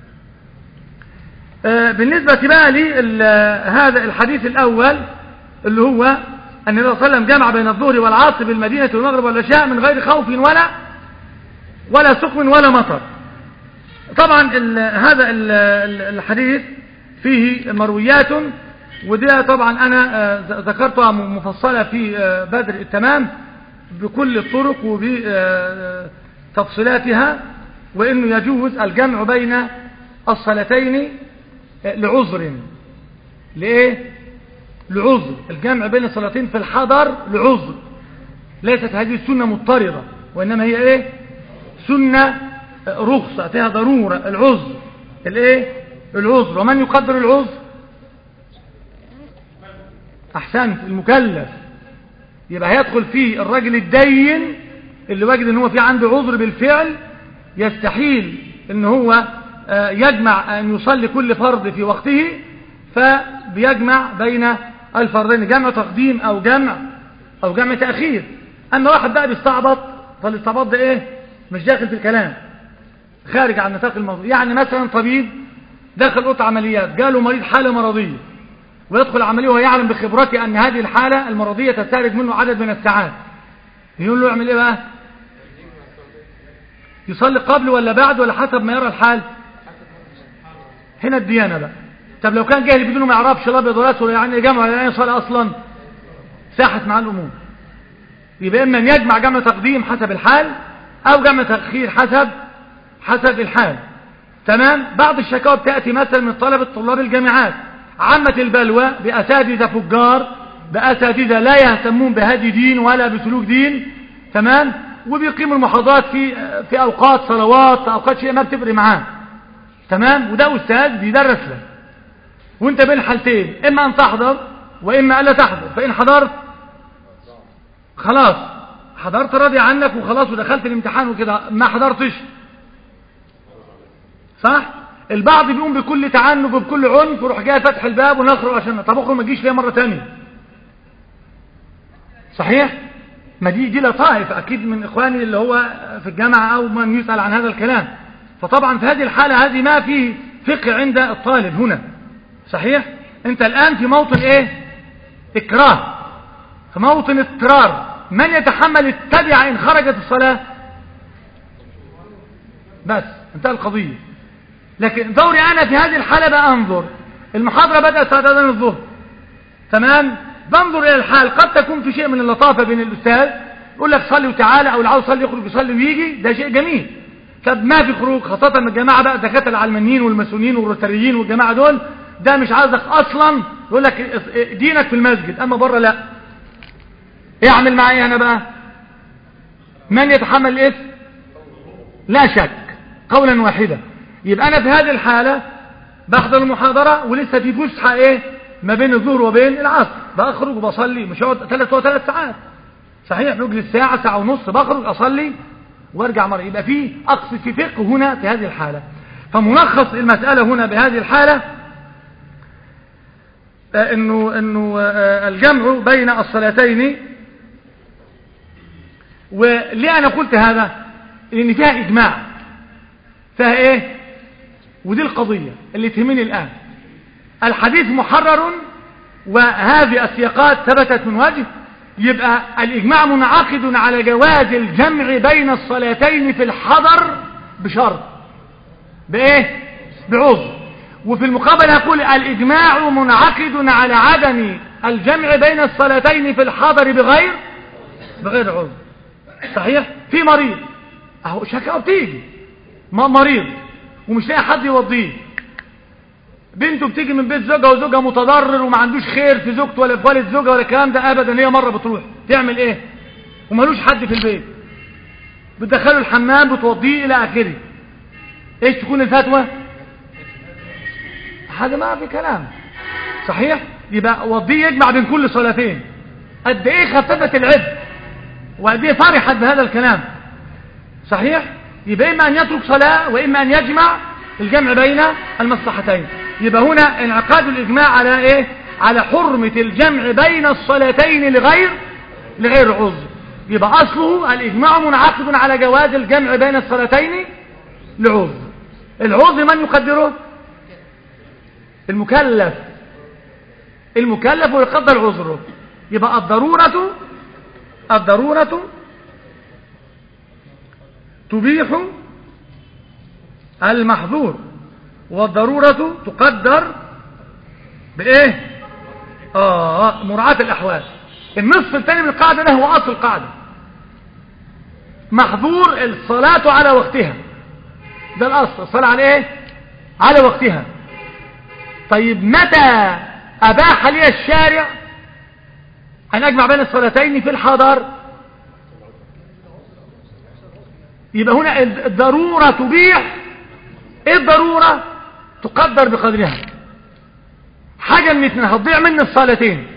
بالنسبة بقى لهذا الحديث الأول اللي هو أن النبي صلى الله عليه وسلم جمع بين الظهر والعصر بالمدينة والمغرب والعشاء من غير خوف ولا ولا سقم ولا مطر طبعا ال هذا ال الحديث فيه مرويات ودي طبعا أنا ذكرتها مفصلة في بدر التمام بكل الطرق وبتفصيلاتها وانه يجوز الجمع بين الصلاتين لعذر لايه لعذر الجمع بين الصلاتين في الحضر لعذر ليست هذه السنة مضطردة وانما هي ايه سنة رخصة فيها ضرورة العذر الايه العذر ومن يقدر العذر احسنت المكلف يبقى هيدخل فيه الراجل الدين اللي وجد ان هو في عنده عذر بالفعل يستحيل ان هو يجمع ان يصلي كل فرض في وقته فبيجمع بين الفرضين جمع تقديم او جمع او جمع تأخير اما واحد بقى بيستعبط فالاستعباط ده ايه مش داخل في الكلام خارج عن نطاق الموضوع يعني مثلا طبيب دخل اوضه عمليات جاله مريض حاله مرضيه ويدخل العملية وهو يعلم بخبرته أن هذه الحالة المرضية تستهلك منه عدد من الساعات يقول له يعمل إيه بقى يصلي قبل ولا بعد ولا حسب ما يرى الحال هنا الديانة بقى طب لو كان جاهل بدونه ما يعرفش لا بيضرات ولا يعني جمع ولا يعني صلاة أصلا ساحت مع الأمور يبقى إما أن يجمع جمع تقديم حسب الحال أو جمع تأخير حسب حسب الحال تمام بعض الشكاوى بتأتي مثلا من طلبة طلاب الجامعات عامة البلوى بأساتذة فجار بأساتذة لا يهتمون بهدي دين ولا بسلوك دين تمام وبيقيموا المحاضرات في في أوقات صلوات في أوقات شيء ما بتفرق معاه تمام وده أستاذ بيدرس لك وانت بين حالتين إما أن تحضر وإما ألا تحضر فإن حضرت خلاص حضرت راضي عنك وخلاص ودخلت الامتحان وكده ما حضرتش صح البعض بيقوم بكل تعنف وبكل عنف ويروح جاي فتح الباب ونخرج عشان طب اخرج ما تجيش ليه مره ثانيه صحيح ما دي دي لطائف اكيد من اخواني اللي هو في الجامعه او من يسال عن هذا الكلام فطبعا في هذه الحاله هذه ما في فقه عند الطالب هنا صحيح انت الان في موطن ايه اكراه في موطن اضطرار من يتحمل التبع ان خرجت الصلاه بس انتهى القضيه لكن دوري انا في هذه الحاله بقى انظر المحاضره بدات ساعه اذان الظهر تمام بنظر الى الحال قد تكون في شيء من اللطافه بين الاستاذ يقول لك صلي وتعالى او اللي عاوز يصلي يخرج يصلي ويجي ده شيء جميل طب ما في خروج خاصه من الجماعه بقى الدكاتره العلمانيين والماسونيين والروتريين والجماعه دول ده مش عايزك اصلا يقول لك دينك في المسجد اما بره لا اعمل معايا انا بقى من يتحمل الاثم لا شك قولا واحدا يبقى انا في هذه الحاله بحضر المحاضره ولسه في فسحه ايه ما بين الظهر وبين العصر بخرج وبصلي مش هقعد ثلاث هو ثلاث ساعات صحيح نجلس ساعه ساعه ونص بخرج اصلي وارجع مره يبقى في اقصد في فقه هنا في هذه الحاله فملخص المساله هنا بهذه الحاله آه انه انه آه الجمع بين الصلاتين وليه انا قلت هذا لان فيها اجماع فيها ايه ودي القضيه اللي تهمني الان الحديث محرر وهذه السياقات ثبتت من وجه يبقى الإجماع منعقد على جواز الجمع بين الصلاتين في الحضر بشرط بإيه؟ بعذر وفي المقابل يقول الإجماع منعقد على عدم الجمع بين الصلاتين في الحضر بغير بغير عذر صحيح؟ في مريض أهو شكاوى بتيجي مريض ومش لاقي حد يوضيه بنته بتيجي من بيت زوجها وزوجها متضرر وما عندوش خير في زوجته ولا في والد زوجها ولا الكلام ده ابدا هي مره بتروح تعمل ايه ومالوش حد في البيت بتدخله الحمام بتوضيه الى اخره ايش تكون الفتوى هذا ما في كلام صحيح يبقى وضيه يجمع بين كل صلاتين قد ايه خففت العبء وقد ايه فرحت بهذا الكلام صحيح يبقى اما ان يترك صلاه واما ان يجمع الجمع بين المصلحتين يبقى هنا انعقاد الإجماع على إيه على حرمة الجمع بين الصلاتين لغير لغير عذر يبقى أصله الإجماع منعقد على جواز الجمع بين الصلاتين لعذر العذر من يقدره المكلف المكلف ويقدر عذره يبقى الضرورة الضرورة تبيح المحظور والضرورة تقدر بإيه آه مراعاة الأحوال النصف الثاني من القاعدة ده هو أصل القاعدة محظور الصلاة على وقتها ده الأصل الصلاة على إيه على وقتها طيب متى أباح لي الشارع أن أجمع بين الصلاتين في الحضر يبقى هنا الضرورة تبيح ايه الضرورة تقدر بقدرها حاجة من اثنين هتضيع مني الصلاتين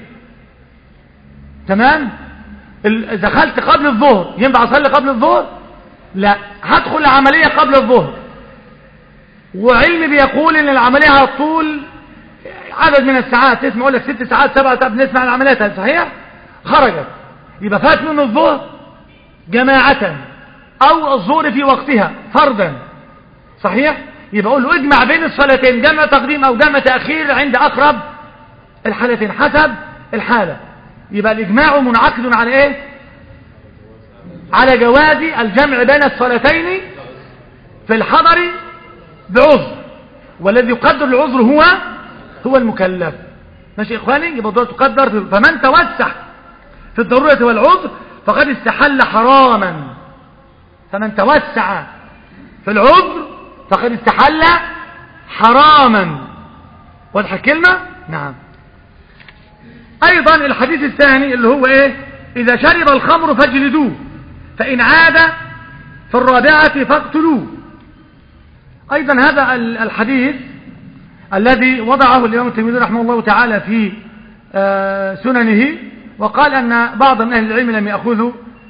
تمام دخلت قبل الظهر ينفع اصلي قبل الظهر لا هدخل العملية قبل الظهر وعلمي بيقول ان العملية هتطول عدد من الساعات تسمع يقول لك ست ساعات سبعة ساعات بنسمع العمليات هل صحيح خرجت يبقى فات منه الظهر جماعة او الظهر في وقتها فردا صحيح يبقى اقول له اجمع بين الصلاتين جمع تقديم او جمع تأخير عند اقرب الحالتين حسب الحالة يبقى الاجماع منعقد على ايه على جواز الجمع بين الصلاتين في الحضر بعذر والذي يقدر العذر هو هو المكلف ماشي يا اخواني يبقى الضرورة تقدر فمن توسع في الضرورة والعذر فقد استحل حراما فمن توسع في العذر فقد استحل حراما واضحه الكلمه نعم ايضا الحديث الثاني اللي هو ايه اذا شرب الخمر فاجلدوه فان عاد في الرابعه فاقتلوه ايضا هذا الحديث الذي وضعه الامام الترمذي رحمه الله تعالى في سننه وقال ان بعض من اهل العلم لم ياخذوا بهذا الحديث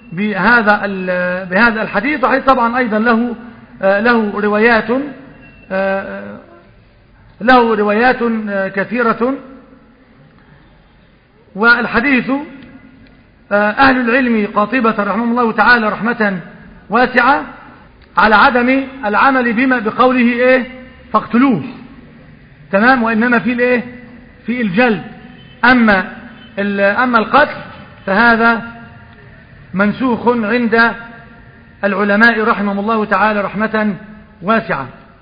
بهذا بهذا الحديث وحديث طبعا أيضا له له روايات له روايات كثيرة والحديث أهل العلم قاطبة رحمه الله تعالى رحمة واسعة على عدم العمل بما بقوله إيه فاقتلوه تمام وإنما في الإيه في الجلد أما أما القتل فهذا منسوخ عند العلماء رحمهم الله تعالى رحمة واسعة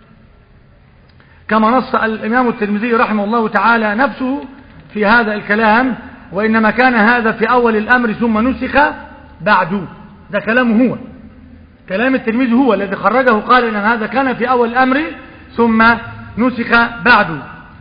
كما نص الإمام الترمذي رحمه الله تعالى نفسه في هذا الكلام وإنما كان هذا في أول الأمر ثم نسخ بعد ده كلامه هو كلام الترمذي هو الذي خرجه قال إن هذا كان في أول الأمر ثم نسخ بعد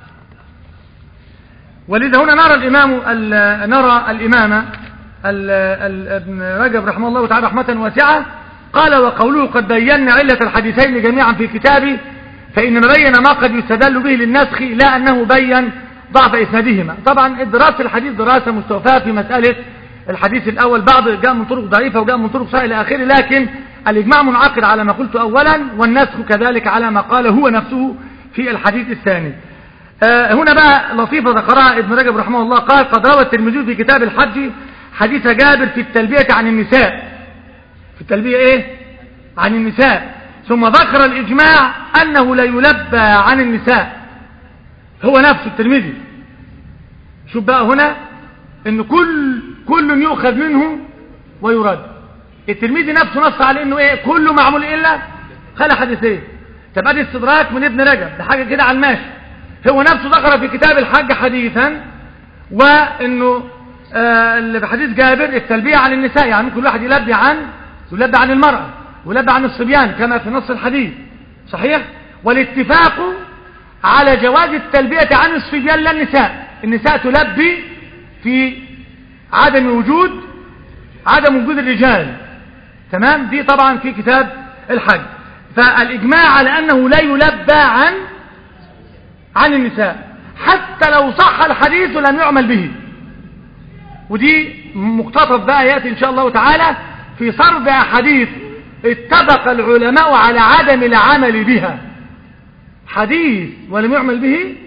ولذا هنا نرى الإمام نرى الإمام ابن رجب رحمه الله تعالى رحمة واسعة قال وقوله قد بينا علة الحديثين جميعا في كتابه فإنما بين ما قد يستدل به للنسخ لا أنه بين ضعف إسنادهما طبعا دراسة الحديث دراسة مستوفاة في مسألة الحديث الأول بعض جاء من طرق ضعيفة وجاء من طرق صحيحة إلى آخره لكن الإجماع منعقد على ما قلت أولا والنسخ كذلك على ما قال هو نفسه في الحديث الثاني آه هنا بقى لطيفة ذكرها ابن رجب رحمه الله قال قد روى الترمذي في كتاب الحج حديث جابر في التلبية عن النساء في التلبية ايه عن النساء ثم ذكر الإجماع أنه لا يلبى عن النساء هو نفسه الترمذي شوف بقى هنا ان كل كل يؤخذ منه ويرد الترمذي نفسه نص على انه ايه كله معمول الا خلى حديثين طب ادي استدراك من ابن رجب ده حاجه كده على الماشي هو نفسه ذكر في كتاب الحج حديثا وانه آه اللي في حديث جابر التلبيه عن النساء يعني ممكن الواحد يلبي عن يلبي عن المراه ويلبي عن الصبيان كما في نص الحديث صحيح والاتفاق على جواز التلبيه عن الصبيان لا النساء النساء تلبي في عدم وجود عدم وجود الرجال تمام دي طبعا في كتاب الحج فالإجماع على أنه لا يلبى عن عن النساء حتى لو صح الحديث لم يعمل به ودي مقتطف بقى يأتي إن شاء الله تعالى في سرد أحاديث اتفق العلماء على عدم العمل بها حديث ولم يعمل به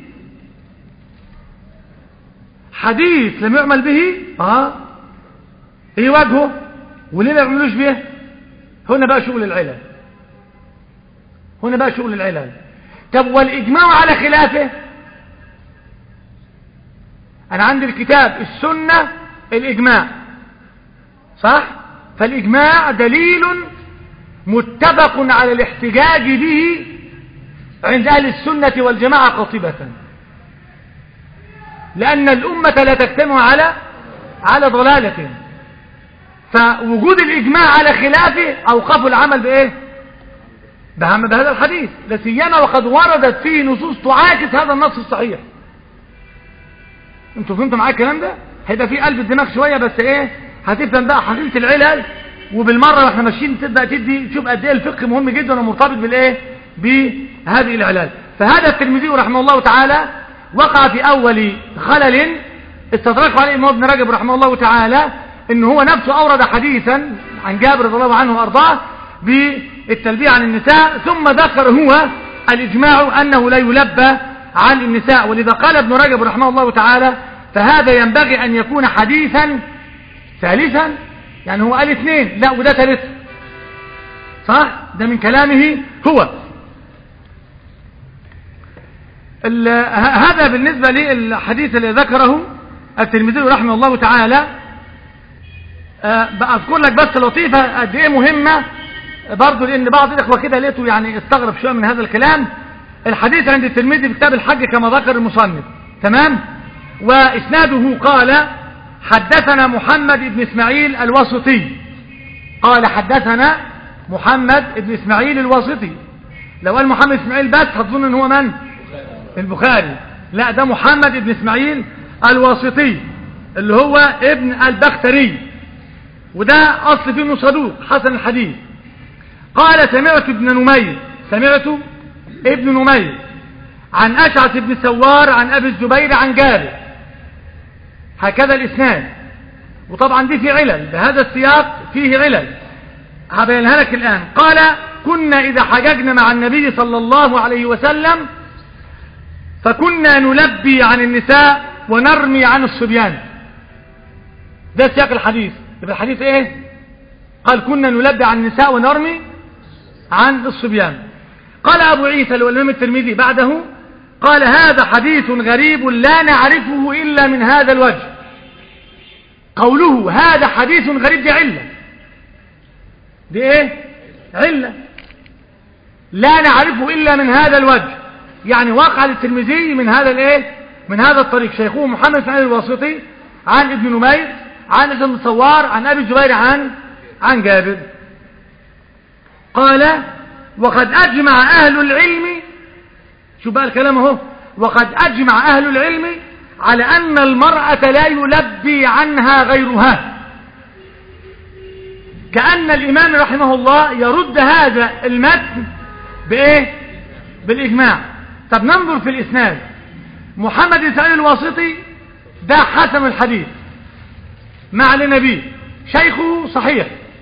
حديث لم يعمل به اه ايه وجهه وليه ما يعملوش به هنا بقى شغل العلل هنا بقى شغل العلل طب والاجماع على خلافه انا عندي الكتاب السنة الاجماع صح فالاجماع دليل متفق على الاحتجاج به عند اهل السنة والجماعة قاطبة لأن الأمة لا تجتمع على على ضلالة فوجود الإجماع على خلافه أوقفوا العمل بإيه بهذا الحديث لسيما وقد وردت فيه نصوص تعاكس هذا النص الصحيح انتوا فهمتوا معايا الكلام ده هيبقى في قلب الدماغ شوية بس ايه هتفهم بقى حقيقة العلل وبالمرة واحنا ماشيين تبدأ تدي تشوف قد ايه الفقه مهم جدا ومرتبط بالايه بهذه العلل فهذا الترمذي رحمه الله تعالى وقع في أول خلل استدركه عليه الإمام ابن رجب رحمه الله تعالى إن هو نفسه أورد حديثا عن جابر رضي الله عنه وأرضاه بالتلبية عن النساء ثم ذكر هو الإجماع أنه لا يلبى عن النساء ولذا قال ابن رجب رحمه الله تعالى فهذا ينبغي أن يكون حديثا ثالثا يعني هو قال اثنين لا وده ثالث صح ده من كلامه هو هذا بالنسبة للحديث اللي ذكره الترمذي رحمه الله تعالى بأذكر لك بس لطيفة قد ايه مهمة برضو لان بعض الاخوة كده لقيته يعني استغرب شوية من هذا الكلام الحديث عند الترمذي في كتاب الحج كما ذكر المصنف تمام واسناده قال حدثنا محمد بن اسماعيل الواسطي قال حدثنا محمد بن اسماعيل الواسطي لو قال محمد اسماعيل بس هتظن ان هو من البخاري لا ده محمد بن اسماعيل الواسطي اللي هو ابن البختري وده اصل فيه انه صدوق حسن الحديث قال سمعت ابن نمير سمعت ابن نمير عن اشعث بن سوار عن ابي الزبير عن جابر هكذا الاسناد وطبعا دي في علل بهذا السياق فيه علل هبينها لك الآن قال كنا إذا حججنا مع النبي صلى الله عليه وسلم فكنا نلبي عن النساء ونرمي عن الصبيان ده سياق الحديث يبقى الحديث ايه قال كنا نلبي عن النساء ونرمي عن الصبيان قال أبو عيسى والإمام الترمذي بعده قال هذا حديث غريب لا نعرفه إلا من هذا الوجه قوله هذا حديث غريب دي علة دي ايه علة لا نعرفه إلا من هذا الوجه يعني وقع للترمذي من هذا الايه من هذا الطريق شيخه محمد بن الواسطي عن ابن نمير عن ابن صوار عن ابي الزبير عن عن جابر قال وقد اجمع اهل العلم شو بقى الكلام اهو وقد اجمع اهل العلم على ان المرأة لا يلبي عنها غيرها كأن الامام رحمه الله يرد هذا المتن بايه بالاجماع طب ننظر في الاسناد محمد بن سعيد الواسطي ده حسن الحديث مع النبي شيخه صحيح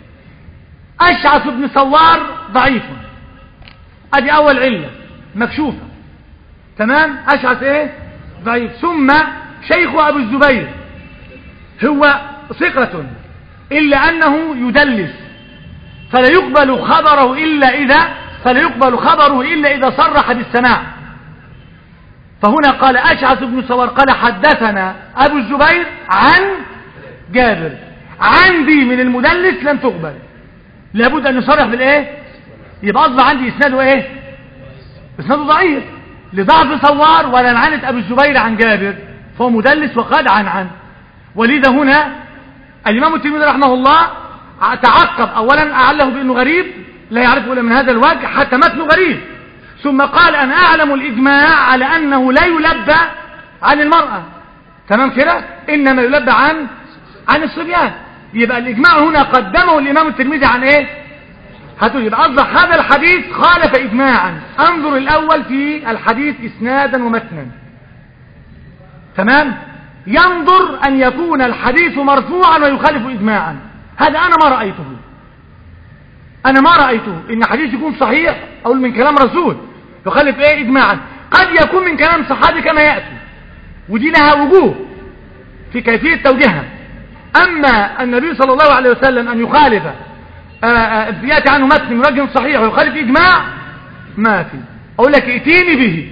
أشعث بن سوار ضعيف ادي اول علة مكشوفة تمام أشعث ايه ضعيف ثم شيخه ابو الزبير هو ثقة الا انه يدلس فلا يقبل خبره الا اذا فلا يقبل خبره الا اذا صرح بالسماع فهنا قال أشعث بن سوار قال حدثنا أبو الزبير عن جابر عندي من المدلس لن تقبل لابد أن يصرح بالإيه يبقى أصبح عندي إسناده إيه إسناده ضعيف لضعف سوار ولا عنة أبو الزبير عن جابر فهو مدلس وقد عن عن ولذا هنا الإمام الترمذي رحمه الله تعقب أولا أعله بأنه غريب لا يعرفه إلا من هذا الوجه حتى متنه غريب ثم قال أنا أعلم الإجماع على أنه لا يلبى عن المرأة تمام كده إنما يلبى عن عن الصبيان يبقى الإجماع هنا قدمه الإمام الترمذي عن إيه هتقول يبقى أصبح هذا الحديث خالف إجماعا انظر الأول في الحديث إسنادا ومتنا تمام ينظر أن يكون الحديث مرفوعا ويخالف إجماعا هذا أنا ما رأيته أنا ما رأيته إن حديث يكون صحيح أو من كلام رسول يخالف إيه إجماعا قد يكون من كلام صحابي كما يأتي ودي لها وجوه في كيفية توجيهها أما النبي صلى الله عليه وسلم أن يخالف يأتي عنه متن من وجه صحيح ويخالف إجماع ما في أقول لك ائتيني به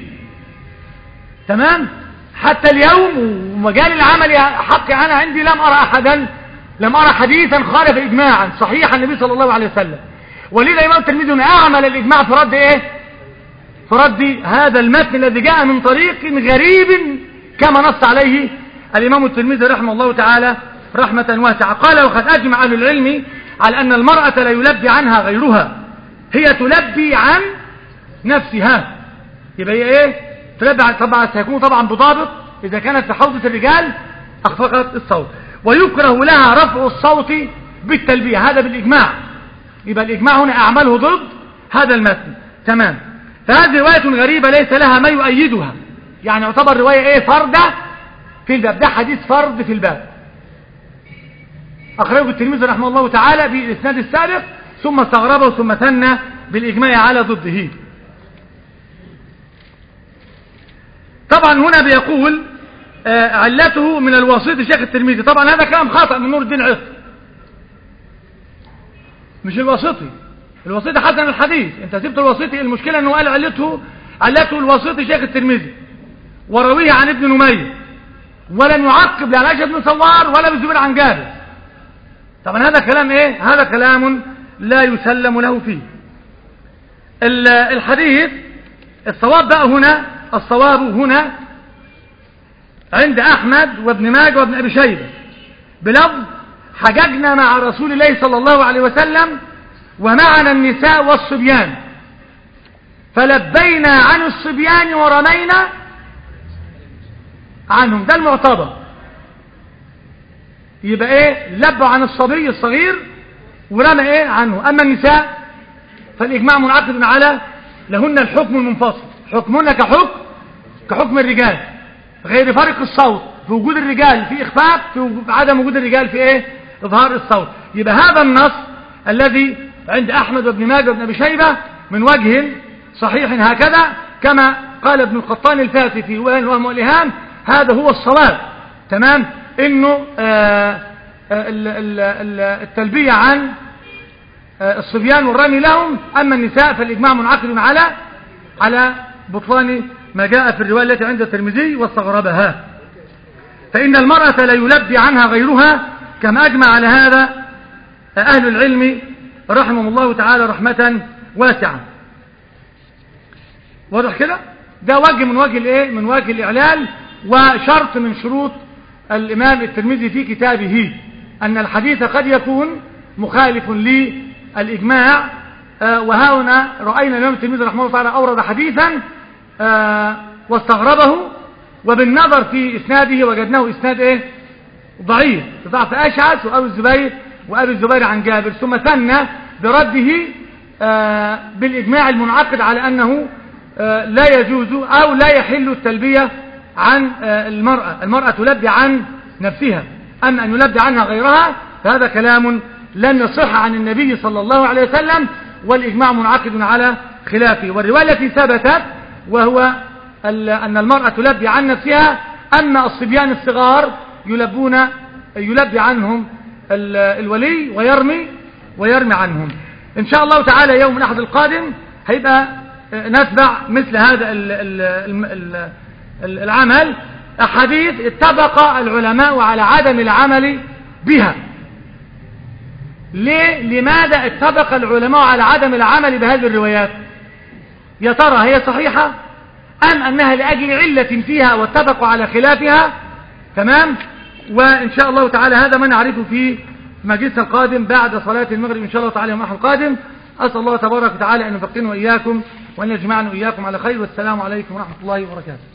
تمام حتى اليوم ومجال العمل حقي أنا عندي لم أرى أحدا لم أرى حديثا خالف إجماعا صحيح النبي صلى الله عليه وسلم ولذا إمام الترمذي أعمل الإجماع في رد إيه في رد هذا المتن الذي جاء من طريق غريب كما نص عليه الإمام الترمذي رحمه الله تعالى رحمة واسعة قال وقد أجمع أهل العلم على أن المرأة لا يلبي عنها غيرها هي تلبي عن نفسها يبقى هي إيه تلبي عن طبعا سيكون طبعا بضابط إذا كانت في حوضة الرجال أخفقت الصوت ويكره لها رفع الصوت بالتلبية هذا بالإجماع يبقى الإجماع هنا أعمله ضد هذا المتن تمام فهذه رواية غريبة ليس لها ما يؤيدها يعني يعتبر رواية ايه فردة في الباب ده حديث فرد في الباب أخرجه الترمذي رحمه الله تعالى بالإسناد السابق ثم استغربه ثم ثنى بالإجماع على ضده طبعا هنا بيقول آه علته من الواسط شيخ الترمذي طبعا هذا كلام خاطئ من نور الدين عصر مش الواسطي الواسطي حسن الحديث انت سبت الواسطي المشكلة انه قال علته علته الواسطي شيخ الترمذي ورويه عن ابن نمير ولم يعقب لا عائشة بن سوار ولا بالزبير عن جابر طبعا هذا كلام ايه هذا كلام لا يسلم له فيه الحديث الصواب بقى هنا الصواب هنا عند احمد وابن ماجه وابن ابي شيبه بلفظ حججنا مع رسول الله صلى الله عليه وسلم ومعنا النساء والصبيان فلبينا عن الصبيان ورمينا عنهم ده المعتبر يبقى ايه لبوا عن الصبي الصغير ورمى ايه عنه اما النساء فالاجماع منعقد على لهن الحكم المنفصل حكمهن كحكم كحكم الرجال غير فرق الصوت في وجود الرجال في إخفاء في وجود- عدم وجود الرجال في إيه إظهار الصوت يبقى هذا النص الذي عند أحمد وابن ماجه وابن أبي شيبة من وجه صحيح هكذا كما قال ابن القطان الفاسي في وهن وهم والإهام هذا هو الصواب تمام انه آه، آه، ال- ال- ال- التلبية عن آه، الصبيان والرمي لهم أما النساء فالإجماع منعقد على على بطلان ما جاء في الرواية التي عند الترمذي واستغربها فإن المرأة لا يلبي عنها غيرها كما أجمع على هذا أهل العلم رحمهم الله تعالى رحمة واسعة واضح كده ده وجه من وجه الايه من وجه الاعلال وشرط من شروط الامام الترمذي في كتابه ان الحديث قد يكون مخالف للاجماع آه، وها هنا راينا الامام الترمذي رحمه الله تعالى اورد حديثا آه، واستغربه وبالنظر في اسناده وجدناه اسناد ايه ضعيف ضعف اشعث وابي الزبير وابي الزبير عن جابر ثم ثنى برده آه، بالاجماع المنعقد على انه آه، لا يجوز او لا يحل التلبيه عن آه، المراه المراه تلبي عن نفسها اما ان يلبي عنها غيرها فهذا كلام لم يصح عن النبي صلى الله عليه وسلم والاجماع منعقد على خلافه والروايه التي ثبتت وهو ال- أن المرأة تلبي عن نفسها أما الصبيان الصغار يلبون يلبي عنهم ال- الولي ويرمي ويرمي عنهم إن شاء الله تعالى يوم الأحد القادم هيبقى نتبع مثل هذا ال ال ال ال العمل أحاديث اتفق العلماء على عدم العمل بها ليه لماذا اتفق العلماء على عدم العمل بهذه الروايات يا ترى هي صحيحة أم أنها لأجل علة فيها واتفقوا على خلافها تمام وإن شاء الله تعالى هذا ما نعرفه في مجلس القادم بعد صلاة المغرب إن شاء الله تعالى يوم الأحد القادم أسأل الله تبارك وتعالى أن يفقنا وإياكم وأن يجمعنا وإياكم على خير والسلام عليكم ورحمة الله وبركاته